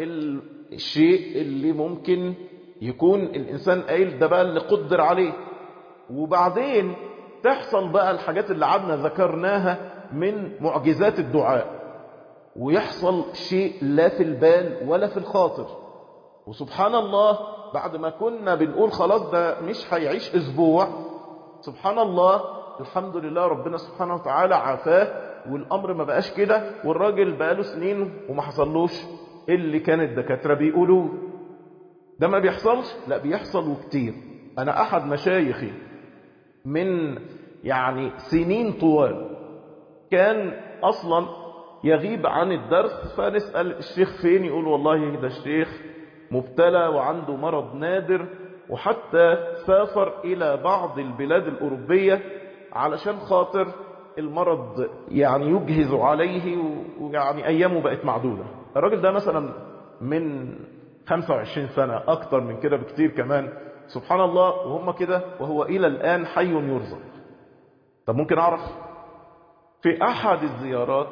الشيء اللي ممكن يكون الانسان قايل ده بقى اللي قدر عليه وبعدين تحصل بقى الحاجات اللي عدنا ذكرناها من معجزات الدعاء ويحصل شيء لا في البال ولا في الخاطر وسبحان الله بعد ما كنا بنقول خلاص ده مش هيعيش اسبوع سبحان الله الحمد لله ربنا سبحانه وتعالى عافاه والامر ما بقاش كده والراجل بقاله سنين وما حصلوش اللي كان الدكاتره بيقولوه ده ما بيحصلش لا بيحصل وكتير انا احد مشايخي من يعني سنين طوال كان اصلا يغيب عن الدرس فنسأل الشيخ فين يقول والله ده الشيخ مبتلى وعنده مرض نادر وحتى سافر إلى بعض البلاد الأوروبية علشان خاطر المرض يعني يجهز عليه ويعني أيامه بقت معدودة الراجل ده مثلا من 25 سنة أكتر من كده بكتير كمان سبحان الله وهم كده وهو إلى الآن حي يرزق طب ممكن أعرف في أحد الزيارات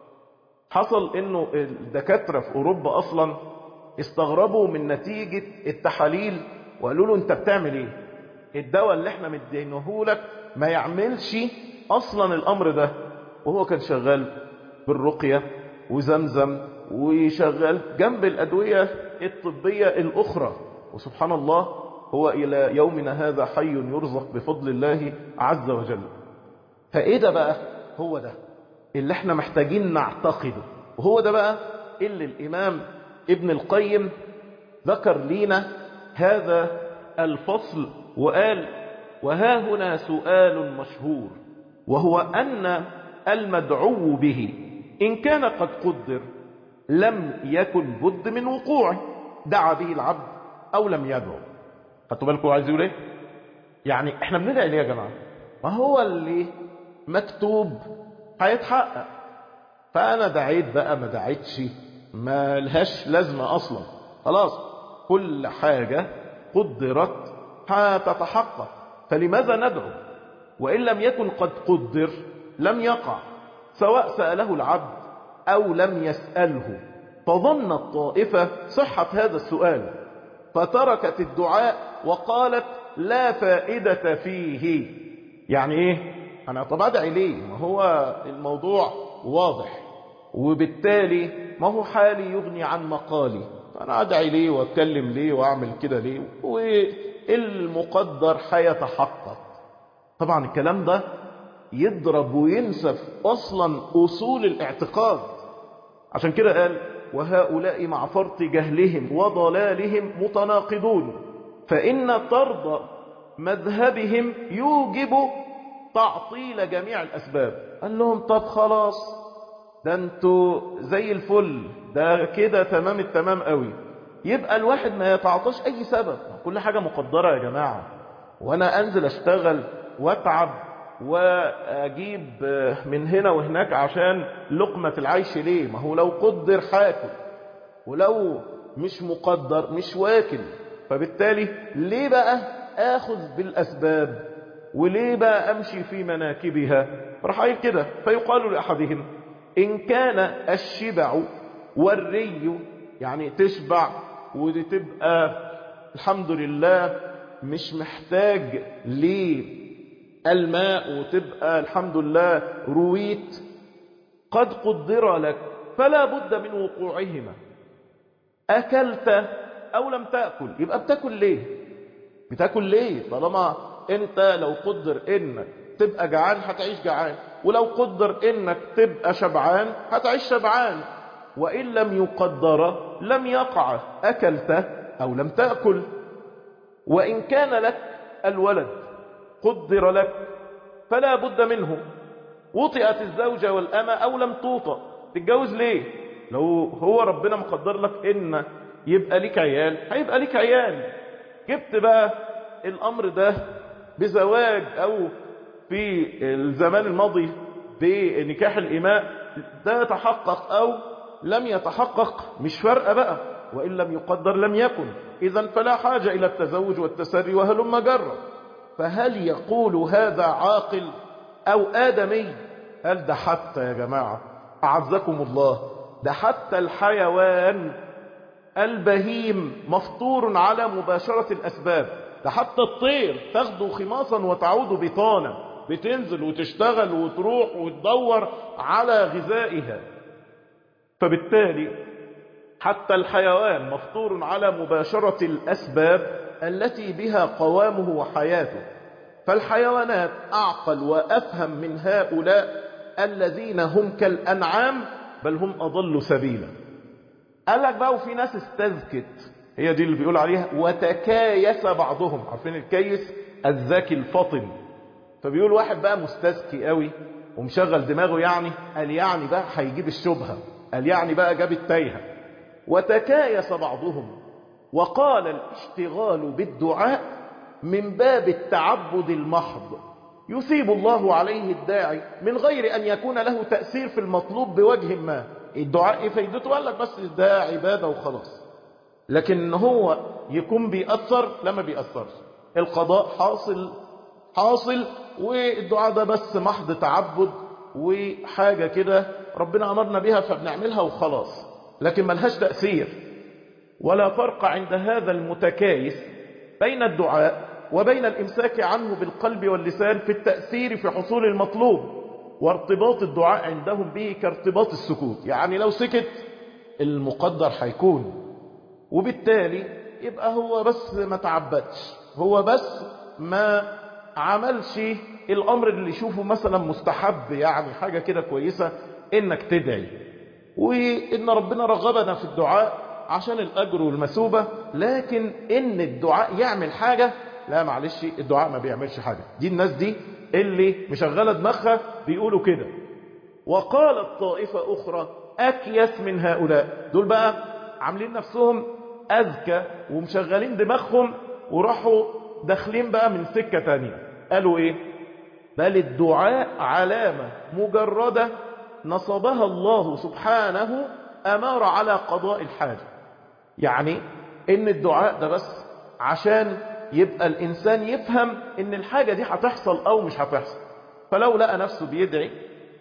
حصل انه الدكاترة في اوروبا اصلا استغربوا من نتيجة التحاليل وقالوا له انت بتعمل ايه الدواء اللي احنا مدينه لك ما يعملش اصلا الامر ده وهو كان شغال بالرقية وزمزم وشغال جنب الادوية الطبية الاخرى وسبحان الله هو الى يومنا هذا حي يرزق بفضل الله عز وجل فايه ده بقى هو ده اللي احنا محتاجين نعتقده وهو ده بقى اللي الإمام ابن القيم ذكر لينا هذا الفصل وقال وها هنا سؤال مشهور وهو أن المدعو به إن كان قد قدر لم يكن بد من وقوعه دعا به العبد أو لم يدعو خدتوا بالكم عايز يقول ايه يعني احنا بندعي ليه يا جماعه ما هو اللي مكتوب هيتحقق فانا دعيت بقى ما دعيتش ما لهاش لازمه اصلا خلاص كل حاجه قدرت هتتحقق فلماذا ندعو وان لم يكن قد قدر لم يقع سواء ساله العبد او لم يساله فظنت طائفه صحه هذا السؤال فتركت الدعاء وقالت لا فائده فيه يعني ايه انا طب ادعي ليه ما هو الموضوع واضح وبالتالي ما هو حالي يغني عن مقالي فانا ادعي ليه واتكلم ليه واعمل كده ليه والمقدر هيتحقق طبعا الكلام ده يضرب وينسف اصلا اصول الاعتقاد عشان كده قال وهؤلاء مع فرط جهلهم وضلالهم متناقضون فان طرد مذهبهم يوجب تعطيل جميع الأسباب قال لهم طب خلاص ده انتوا زي الفل ده كده تمام التمام قوي يبقى الواحد ما يتعطاش أي سبب كل حاجة مقدرة يا جماعة وأنا أنزل أشتغل وأتعب وأجيب من هنا وهناك عشان لقمة العيش ليه ما هو لو قدر حاكل ولو مش مقدر مش واكل فبالتالي ليه بقى آخذ بالأسباب وليه بقى أمشي في مناكبها راح قايل كده فيقال لأحدهم إن كان الشبع والري يعني تشبع وتبقى الحمد لله مش محتاج الماء وتبقى الحمد لله رويت قد قدر لك فلا بد من وقوعهما أكلت أو لم تأكل يبقى بتاكل ليه بتاكل ليه طالما انت لو قدر انك تبقى جعان هتعيش جعان ولو قدر انك تبقى شبعان هتعيش شبعان وإن لم يقدر لم يقع أكلت أو لم تأكل وإن كان لك الولد قدر لك فلا بد منه وطئت الزوجة والأمة أو لم توطأ تتجوز ليه لو هو ربنا مقدر لك إن يبقى لك عيال هيبقى لك عيال جبت بقى الأمر ده بزواج أو في الزمان الماضي بنكاح الإماء ده يتحقق أو لم يتحقق مش فارقة بقى وإن لم يقدر لم يكن إذا فلا حاجة إلى التزوج والتسري وهلم جرة فهل يقول هذا عاقل أو آدمي قال ده حتى يا جماعة أعزكم الله ده حتى الحيوان البهيم مفطور على مباشرة الأسباب ده حتى الطير تغدو خماصا وتعود بطانا بتنزل وتشتغل وتروح وتدور على غذائها فبالتالي حتى الحيوان مفطور على مباشرة الأسباب التي بها قوامه وحياته فالحيوانات أعقل وأفهم من هؤلاء الذين هم كالأنعام بل هم أضل سبيلا قال لك بقى وفي ناس استذكت هي دي اللي بيقول عليها وتكايس بعضهم عارفين الكيس الذكي الفطن فبيقول واحد بقى مستذكي قوي ومشغل دماغه يعني قال يعني بقى هيجيب الشبهة قال يعني بقى جاب التايهة وتكايس بعضهم وقال الاشتغال بالدعاء من باب التعبد المحض يثيب الله عليه الداعي من غير أن يكون له تأثير في المطلوب بوجه ما الدعاء ايه فايدته قال لك بس ده عبادة وخلاص لكن هو يكون بيأثر لما بيأثرش القضاء حاصل حاصل والدعاء ده بس محض تعبد وحاجة كده ربنا أمرنا بها فبنعملها وخلاص لكن ملهاش تأثير ولا فرق عند هذا المتكايس بين الدعاء وبين الإمساك عنه بالقلب واللسان في التأثير في حصول المطلوب وارتباط الدعاء عندهم به كارتباط السكوت يعني لو سكت المقدر هيكون وبالتالي يبقى هو بس ما تعبدش هو بس ما عملش الأمر اللي يشوفه مثلا مستحب يعني حاجة كده كويسة إنك تدعي وإن ربنا رغبنا في الدعاء عشان الأجر والمثوبة لكن إن الدعاء يعمل حاجة لا معلش الدعاء ما بيعملش حاجة دي الناس دي اللي مشغلة دماغها بيقولوا كده وقالت طائفة أخرى أكيس من هؤلاء دول بقى عاملين نفسهم أذكى ومشغلين دماغهم وراحوا داخلين بقى من سكة تانية قالوا إيه بل الدعاء علامة مجردة نصبها الله سبحانه أمار على قضاء الحاجة يعني إن الدعاء ده بس عشان يبقى الإنسان يفهم إن الحاجة دي هتحصل أو مش هتحصل فلو لقى نفسه بيدعي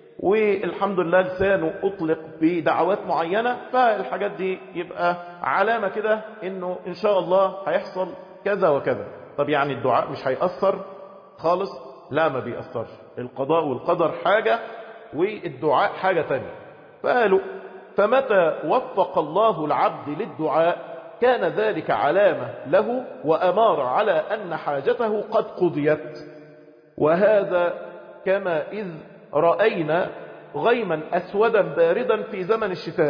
والحمد لله لسانه أطلق بدعوات معينة فالحاجات دي يبقى علامة كده إنه إن شاء الله هيحصل كذا وكذا طب يعني الدعاء مش هيأثر خالص لا ما بيأثرش القضاء والقدر حاجة والدعاء حاجة تانية فقالوا فمتى وفق الله العبد للدعاء كان ذلك علامة له وأمار على أن حاجته قد قضيت وهذا كما إذ رأينا غيما أسودا باردا في زمن الشتاء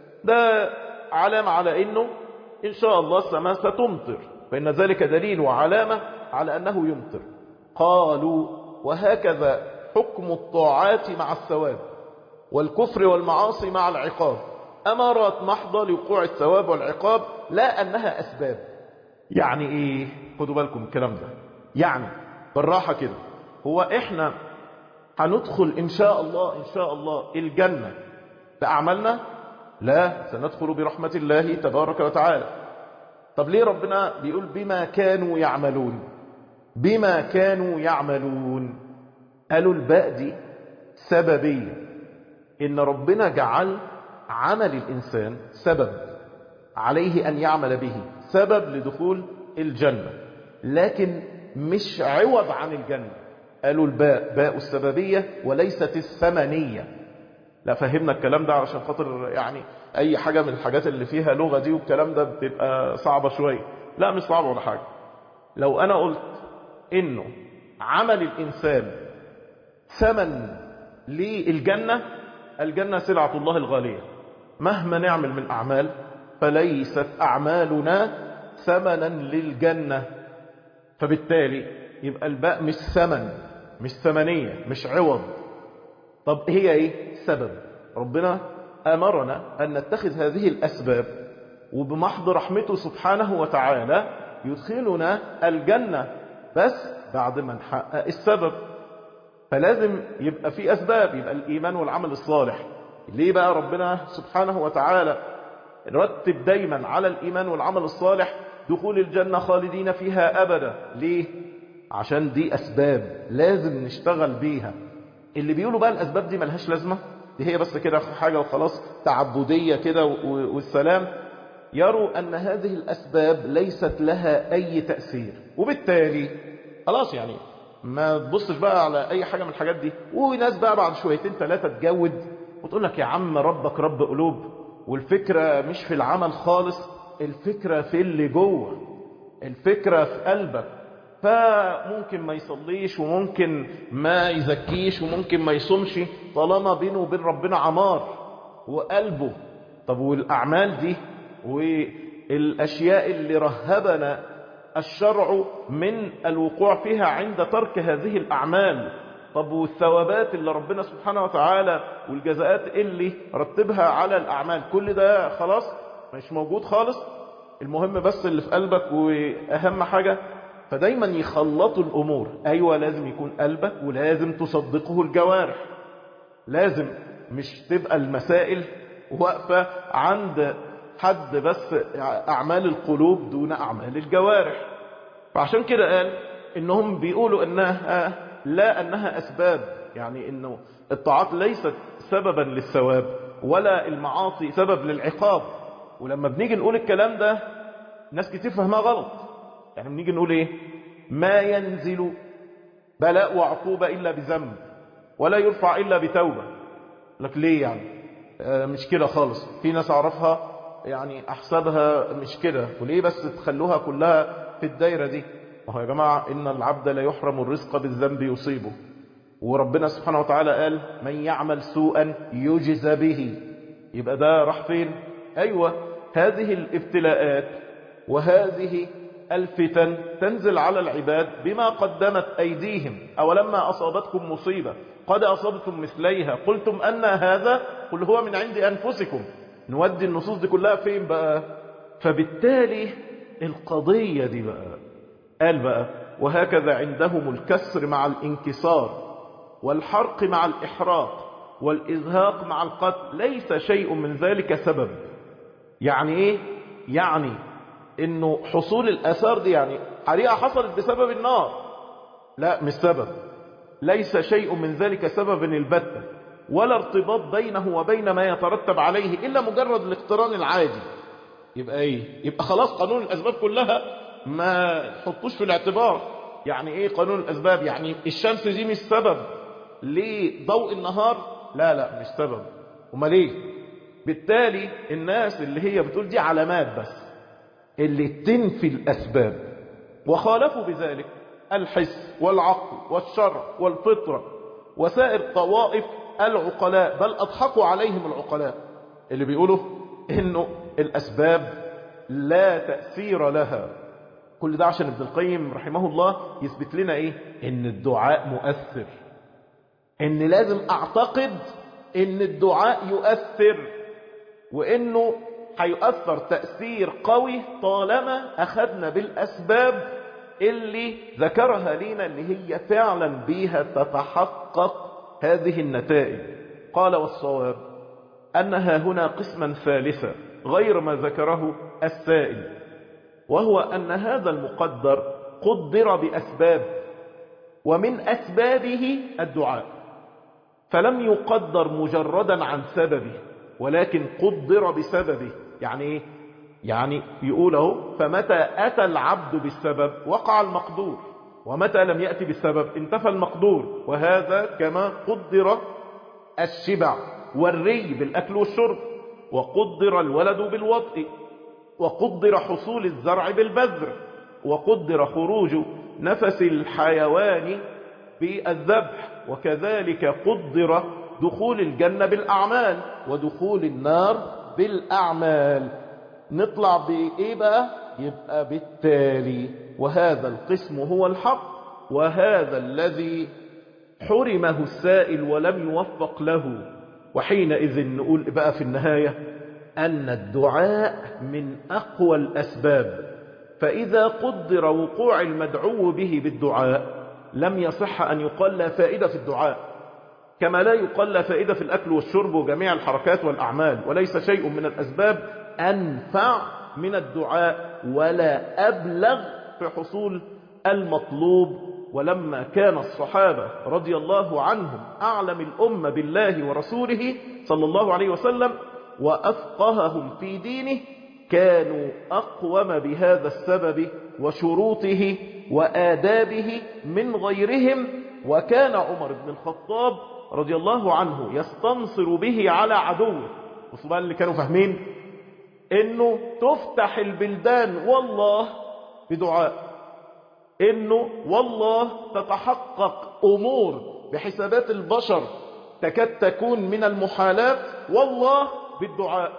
ده علامة على أنه إن شاء الله السماء ستمطر فإن ذلك دليل وعلامة على أنه يمطر قالوا وهكذا حكم الطاعات مع الثواب والكفر والمعاصي مع العقاب أمارات محضة لوقوع الثواب والعقاب لا أنها أسباب يعني إيه خدوا بالكم الكلام ده يعني بالراحة كده هو إحنا هندخل إن شاء الله إن شاء الله الجنة بأعمالنا لا سندخل برحمة الله تبارك وتعالى طب ليه ربنا بيقول بما كانوا يعملون بما كانوا يعملون قالوا الباء دي سببية إن ربنا جعل عمل الإنسان سبب عليه أن يعمل به سبب لدخول الجنة لكن مش عوض عن الجنة قالوا الباء باء السببية وليست الثمنية لا فهمنا الكلام ده علشان خاطر يعني اي حاجة من الحاجات اللي فيها لغة دي والكلام ده بتبقى صعبة شوية لا مش صعبة ولا حاجة لو انا قلت انه عمل الانسان ثمن للجنة الجنة سلعة الله الغالية مهما نعمل من اعمال فليست اعمالنا ثمنا للجنة فبالتالي يبقى الباء مش ثمن مش ثمنية مش عوض طب هي ايه سبب ربنا امرنا ان نتخذ هذه الاسباب وبمحض رحمته سبحانه وتعالى يدخلنا الجنة بس بعد ما نحقق السبب فلازم يبقى في اسباب يبقى الايمان والعمل الصالح ليه بقى ربنا سبحانه وتعالى رتب دايما على الايمان والعمل الصالح دخول الجنة خالدين فيها ابدا ليه عشان دي اسباب لازم نشتغل بيها اللي بيقولوا بقى الاسباب دي ملهاش لازمة دي هي بس كده حاجة وخلاص تعبدية كده والسلام يروا ان هذه الاسباب ليست لها اي تأثير وبالتالي خلاص يعني ما تبصش بقى على اي حاجة من الحاجات دي وناس بقى بعد شويتين ثلاثة تجود وتقول لك يا عم ربك رب قلوب والفكرة مش في العمل خالص الفكرة في اللي جوه الفكرة في قلبك فممكن ما يصليش وممكن ما يزكيش وممكن ما يصومش طالما بينه وبين ربنا عمار وقلبه طب والأعمال دي والأشياء اللي رهبنا الشرع من الوقوع فيها عند ترك هذه الأعمال طب والثوابات اللي ربنا سبحانه وتعالى والجزاءات اللي رتبها على الأعمال كل ده خلاص مش موجود خالص المهم بس اللي في قلبك وأهم حاجة فدايما يخلطوا الأمور أيوة لازم يكون قلبك ولازم تصدقه الجوارح لازم مش تبقى المسائل واقفة عند حد بس أعمال القلوب دون أعمال الجوارح فعشان كده قال إنهم بيقولوا إنها لا أنها أسباب يعني إنه الطاعات ليست سببا للثواب ولا المعاصي سبب للعقاب ولما بنيجي نقول الكلام ده ناس كتير فهمها غلط يعني بنيجي نقول ايه ما ينزل بلاء وعقوبة إلا بذنب ولا يرفع إلا بتوبة لك ليه يعني آه مش كده خالص في ناس أعرفها يعني أحسبها مش كده وليه بس تخلوها كلها في الدايرة دي وهو يا جماعة إن العبد لا يحرم الرزق بالذنب يصيبه وربنا سبحانه وتعالى قال من يعمل سوءا يجز به يبقى ده راح فين أيوة هذه الابتلاءات وهذه الفتن تنزل على العباد بما قدمت أيديهم أولما أصابتكم مصيبة قد أصبتم مثليها قلتم أن هذا قل هو من عند أنفسكم نودي النصوص دي كلها فين بقى فبالتالي القضية دي بقى قال بقى وهكذا عندهم الكسر مع الانكسار والحرق مع الإحراق والإزهاق مع القتل ليس شيء من ذلك سبب يعني إيه؟ يعني إنه حصول الأثار دي يعني حريقة حصلت بسبب النار لا مش سبب ليس شيء من ذلك سبب البتة ولا ارتباط بينه وبين ما يترتب عليه إلا مجرد الاقتران العادي يبقى إيه؟ يبقى خلاص قانون الأسباب كلها ما تحطوش في الاعتبار يعني إيه قانون الأسباب؟ يعني الشمس دي مش سبب لضوء النهار لا لا مش سبب امال ايه بالتالي الناس اللي هي بتقول دي علامات بس اللي تنفي الاسباب وخالفوا بذلك الحس والعقل والشرع والفطرة وسائر طوائف العقلاء بل اضحكوا عليهم العقلاء اللي بيقولوا انه الاسباب لا تأثير لها كل ده عشان ابن القيم رحمه الله يثبت لنا ايه ان الدعاء مؤثر ان لازم اعتقد ان الدعاء يؤثر وانه هيؤثر تأثير قوي طالما اخذنا بالاسباب اللي ذكرها لنا اللي هي فعلا بيها تتحقق هذه النتائج قال والصواب انها هنا قسما ثالثا غير ما ذكره السائل وهو ان هذا المقدر قدر باسباب ومن اسبابه الدعاء فلم يقدر مجردا عن سببه ولكن قدر بسببه يعني ايه يعني يقول اهو فمتى اتى العبد بالسبب وقع المقدور ومتى لم يأتي بالسبب انتفى المقدور وهذا كما قدر الشبع والري بالأكل والشرب وقدر الولد بالوطء وقدر حصول الزرع بالبذر وقدر خروج نفس الحيوان بالذبح وكذلك قدر دخول الجنة بالأعمال ودخول النار بالأعمال نطلع بإيه بقى يبقى بالتالي وهذا القسم هو الحق وهذا الذي حرمه السائل ولم يوفق له وحينئذ نقول بقى في النهاية أن الدعاء من أقوى الأسباب فإذا قدر وقوع المدعو به بالدعاء لم يصح أن يقال لا فائدة في الدعاء كما لا يقال لا فائدة في الأكل والشرب وجميع الحركات والأعمال وليس شيء من الأسباب أنفع من الدعاء ولا أبلغ في حصول المطلوب ولما كان الصحابة رضي الله عنهم أعلم الأمة بالله ورسوله صلى الله عليه وسلم وأفقههم في دينه كانوا أقوم بهذا السبب وشروطه وآدابه من غيرهم وكان عمر بن الخطاب رضي الله عنه يستنصر به على عدوه وصبح اللي كانوا فاهمين انه تفتح البلدان والله بدعاء انه والله تتحقق امور بحسابات البشر تكاد تكون من المحالات والله بالدعاء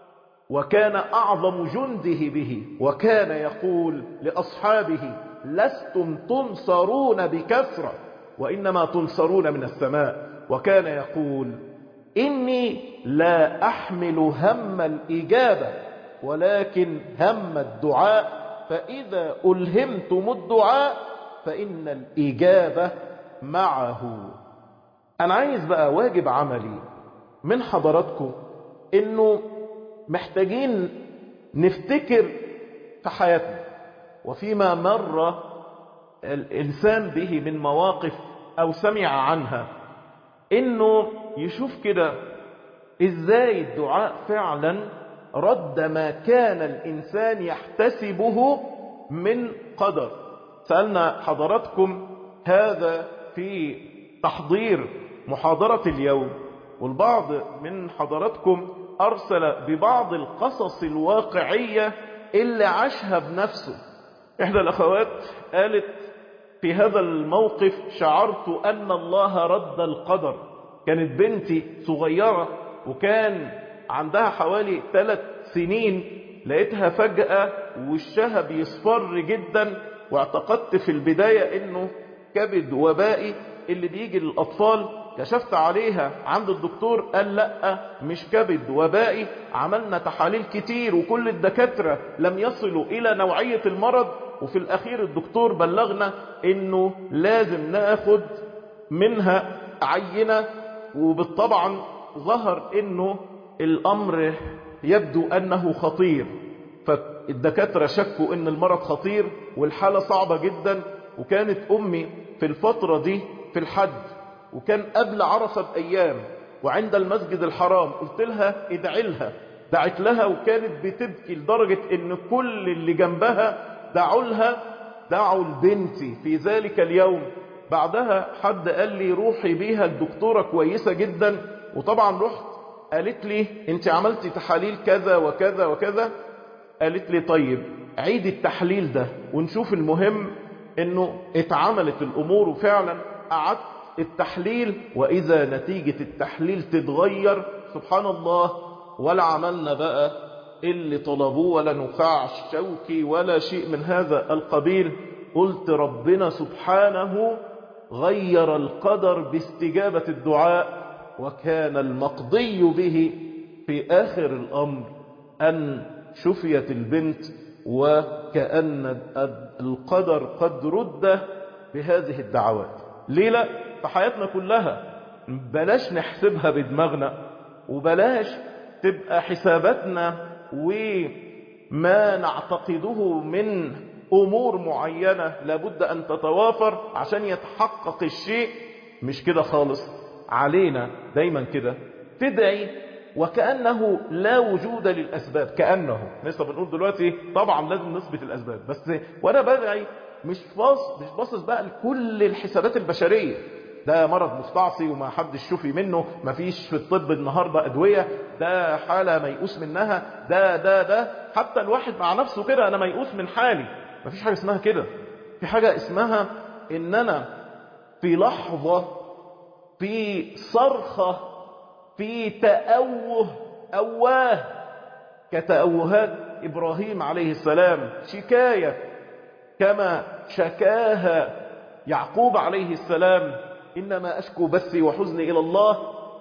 وكان اعظم جنده به وكان يقول لاصحابه لستم تنصرون بكثره وانما تنصرون من السماء وكان يقول اني لا احمل هم الاجابه ولكن هم الدعاء فإذا ألهمتم الدعاء فإن الإجابة معه أنا عايز بقى واجب عملي من حضراتكم إنه محتاجين نفتكر في حياتنا وفيما مر الإنسان به من مواقف أو سمع عنها إنه يشوف كده إزاي الدعاء فعلا رد ما كان الإنسان يحتسبه من قدر سألنا حضراتكم هذا في تحضير محاضرة اليوم والبعض من حضراتكم أرسل ببعض القصص الواقعية اللي عاشها بنفسه إحدى الأخوات قالت في هذا الموقف شعرت أن الله رد القدر كانت بنتي صغيرة وكان عندها حوالي ثلاث سنين لقيتها فجأة وشها بيصفر جدا واعتقدت في البداية انه كبد وبائي اللي بيجي للأطفال كشفت عليها عند الدكتور قال لا مش كبد وبائي عملنا تحاليل كتير وكل الدكاترة لم يصلوا إلى نوعية المرض وفي الأخير الدكتور بلغنا انه لازم ناخد منها عينة وبالطبع ظهر انه الأمر يبدو أنه خطير فالدكاترة شكوا أن المرض خطير والحالة صعبة جدا وكانت أمي في الفترة دي في الحج وكان قبل عرفة بأيام وعند المسجد الحرام قلت لها ادعي لها دعت لها وكانت بتبكي لدرجة ان كل اللي جنبها دعوا لها دعوا لبنتي في ذلك اليوم بعدها حد قال لي روحي بيها الدكتورة كويسة جدا وطبعا رحت قالت لي انت عملتي تحاليل كذا وكذا وكذا قالت لي طيب عيد التحليل ده ونشوف المهم انه اتعملت الامور وفعلا قعدت التحليل واذا نتيجة التحليل تتغير سبحان الله ولا عملنا بقى اللي طلبوه ولا نخاع شوكي ولا شيء من هذا القبيل قلت ربنا سبحانه غير القدر باستجابة الدعاء وكان المقضي به في آخر الأمر أن شفيت البنت وكأن القدر قد رد بهذه الدعوات ليه لا في حياتنا كلها بلاش نحسبها بدماغنا وبلاش تبقى حساباتنا وما نعتقده من أمور معينة لابد أن تتوافر عشان يتحقق الشيء مش كده خالص علينا دايما كده تدعي وكأنه لا وجود للأسباب كأنه لسه بنقول دلوقتي طبعا لازم نثبت الأسباب بس وأنا بدعي مش باص مش باصص بقى لكل الحسابات البشريه ده مرض مستعصي وما حدش شوفي منه ما فيش في الطب النهارده ادويه ده حاله ميؤوس منها ده ده ده حتى الواحد مع نفسه كده انا ميؤوس من حالي ما فيش حاجه اسمها كده في حاجه اسمها ان انا في لحظه في صرخه في تأوه أواه كتأوهات إبراهيم عليه السلام شكاية كما شكاها يعقوب عليه السلام إنما أشكو بثي وحزني إلى الله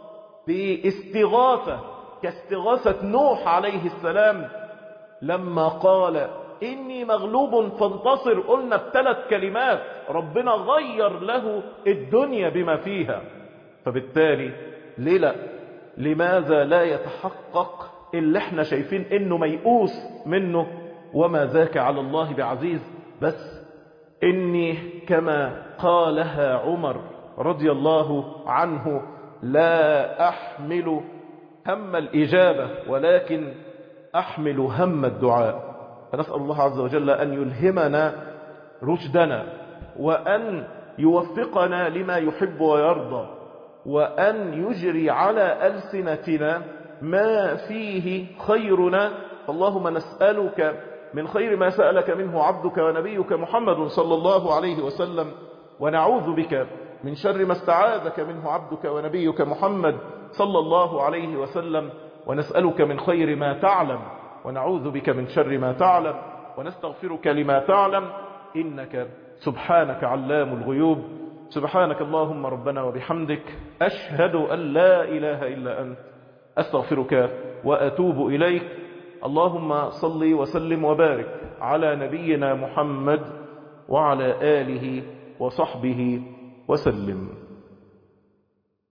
باستغاثة كاستغاثة نوح عليه السلام لما قال إني مغلوب فانتصر قلنا بثلاث كلمات ربنا غير له الدنيا بما فيها فبالتالي ليه لا لماذا لا يتحقق اللي احنا شايفين انه ميؤوس منه وما ذاك على الله بعزيز بس اني كما قالها عمر رضي الله عنه لا احمل هم الاجابه ولكن احمل هم الدعاء فنسال الله عز وجل ان يلهمنا رشدنا وان يوفقنا لما يحب ويرضى وأن يجري على ألسنتنا ما فيه خيرنا اللهم نسألك من خير ما سألك منه عبدك ونبيك محمد صلى الله عليه وسلم ونعوذ بك من شر ما استعاذك منه عبدك ونبيك محمد صلى الله عليه وسلم ونسألك من خير ما تعلم ونعوذ بك من شر ما تعلم ونستغفرك لما تعلم إنك سبحانك علام الغيوب سبحانك اللهم ربنا وبحمدك أشهد أن لا إله إلا أنت أستغفرك وأتوب إليك اللهم صل وسلم وبارك على نبينا محمد وعلى آله وصحبه وسلم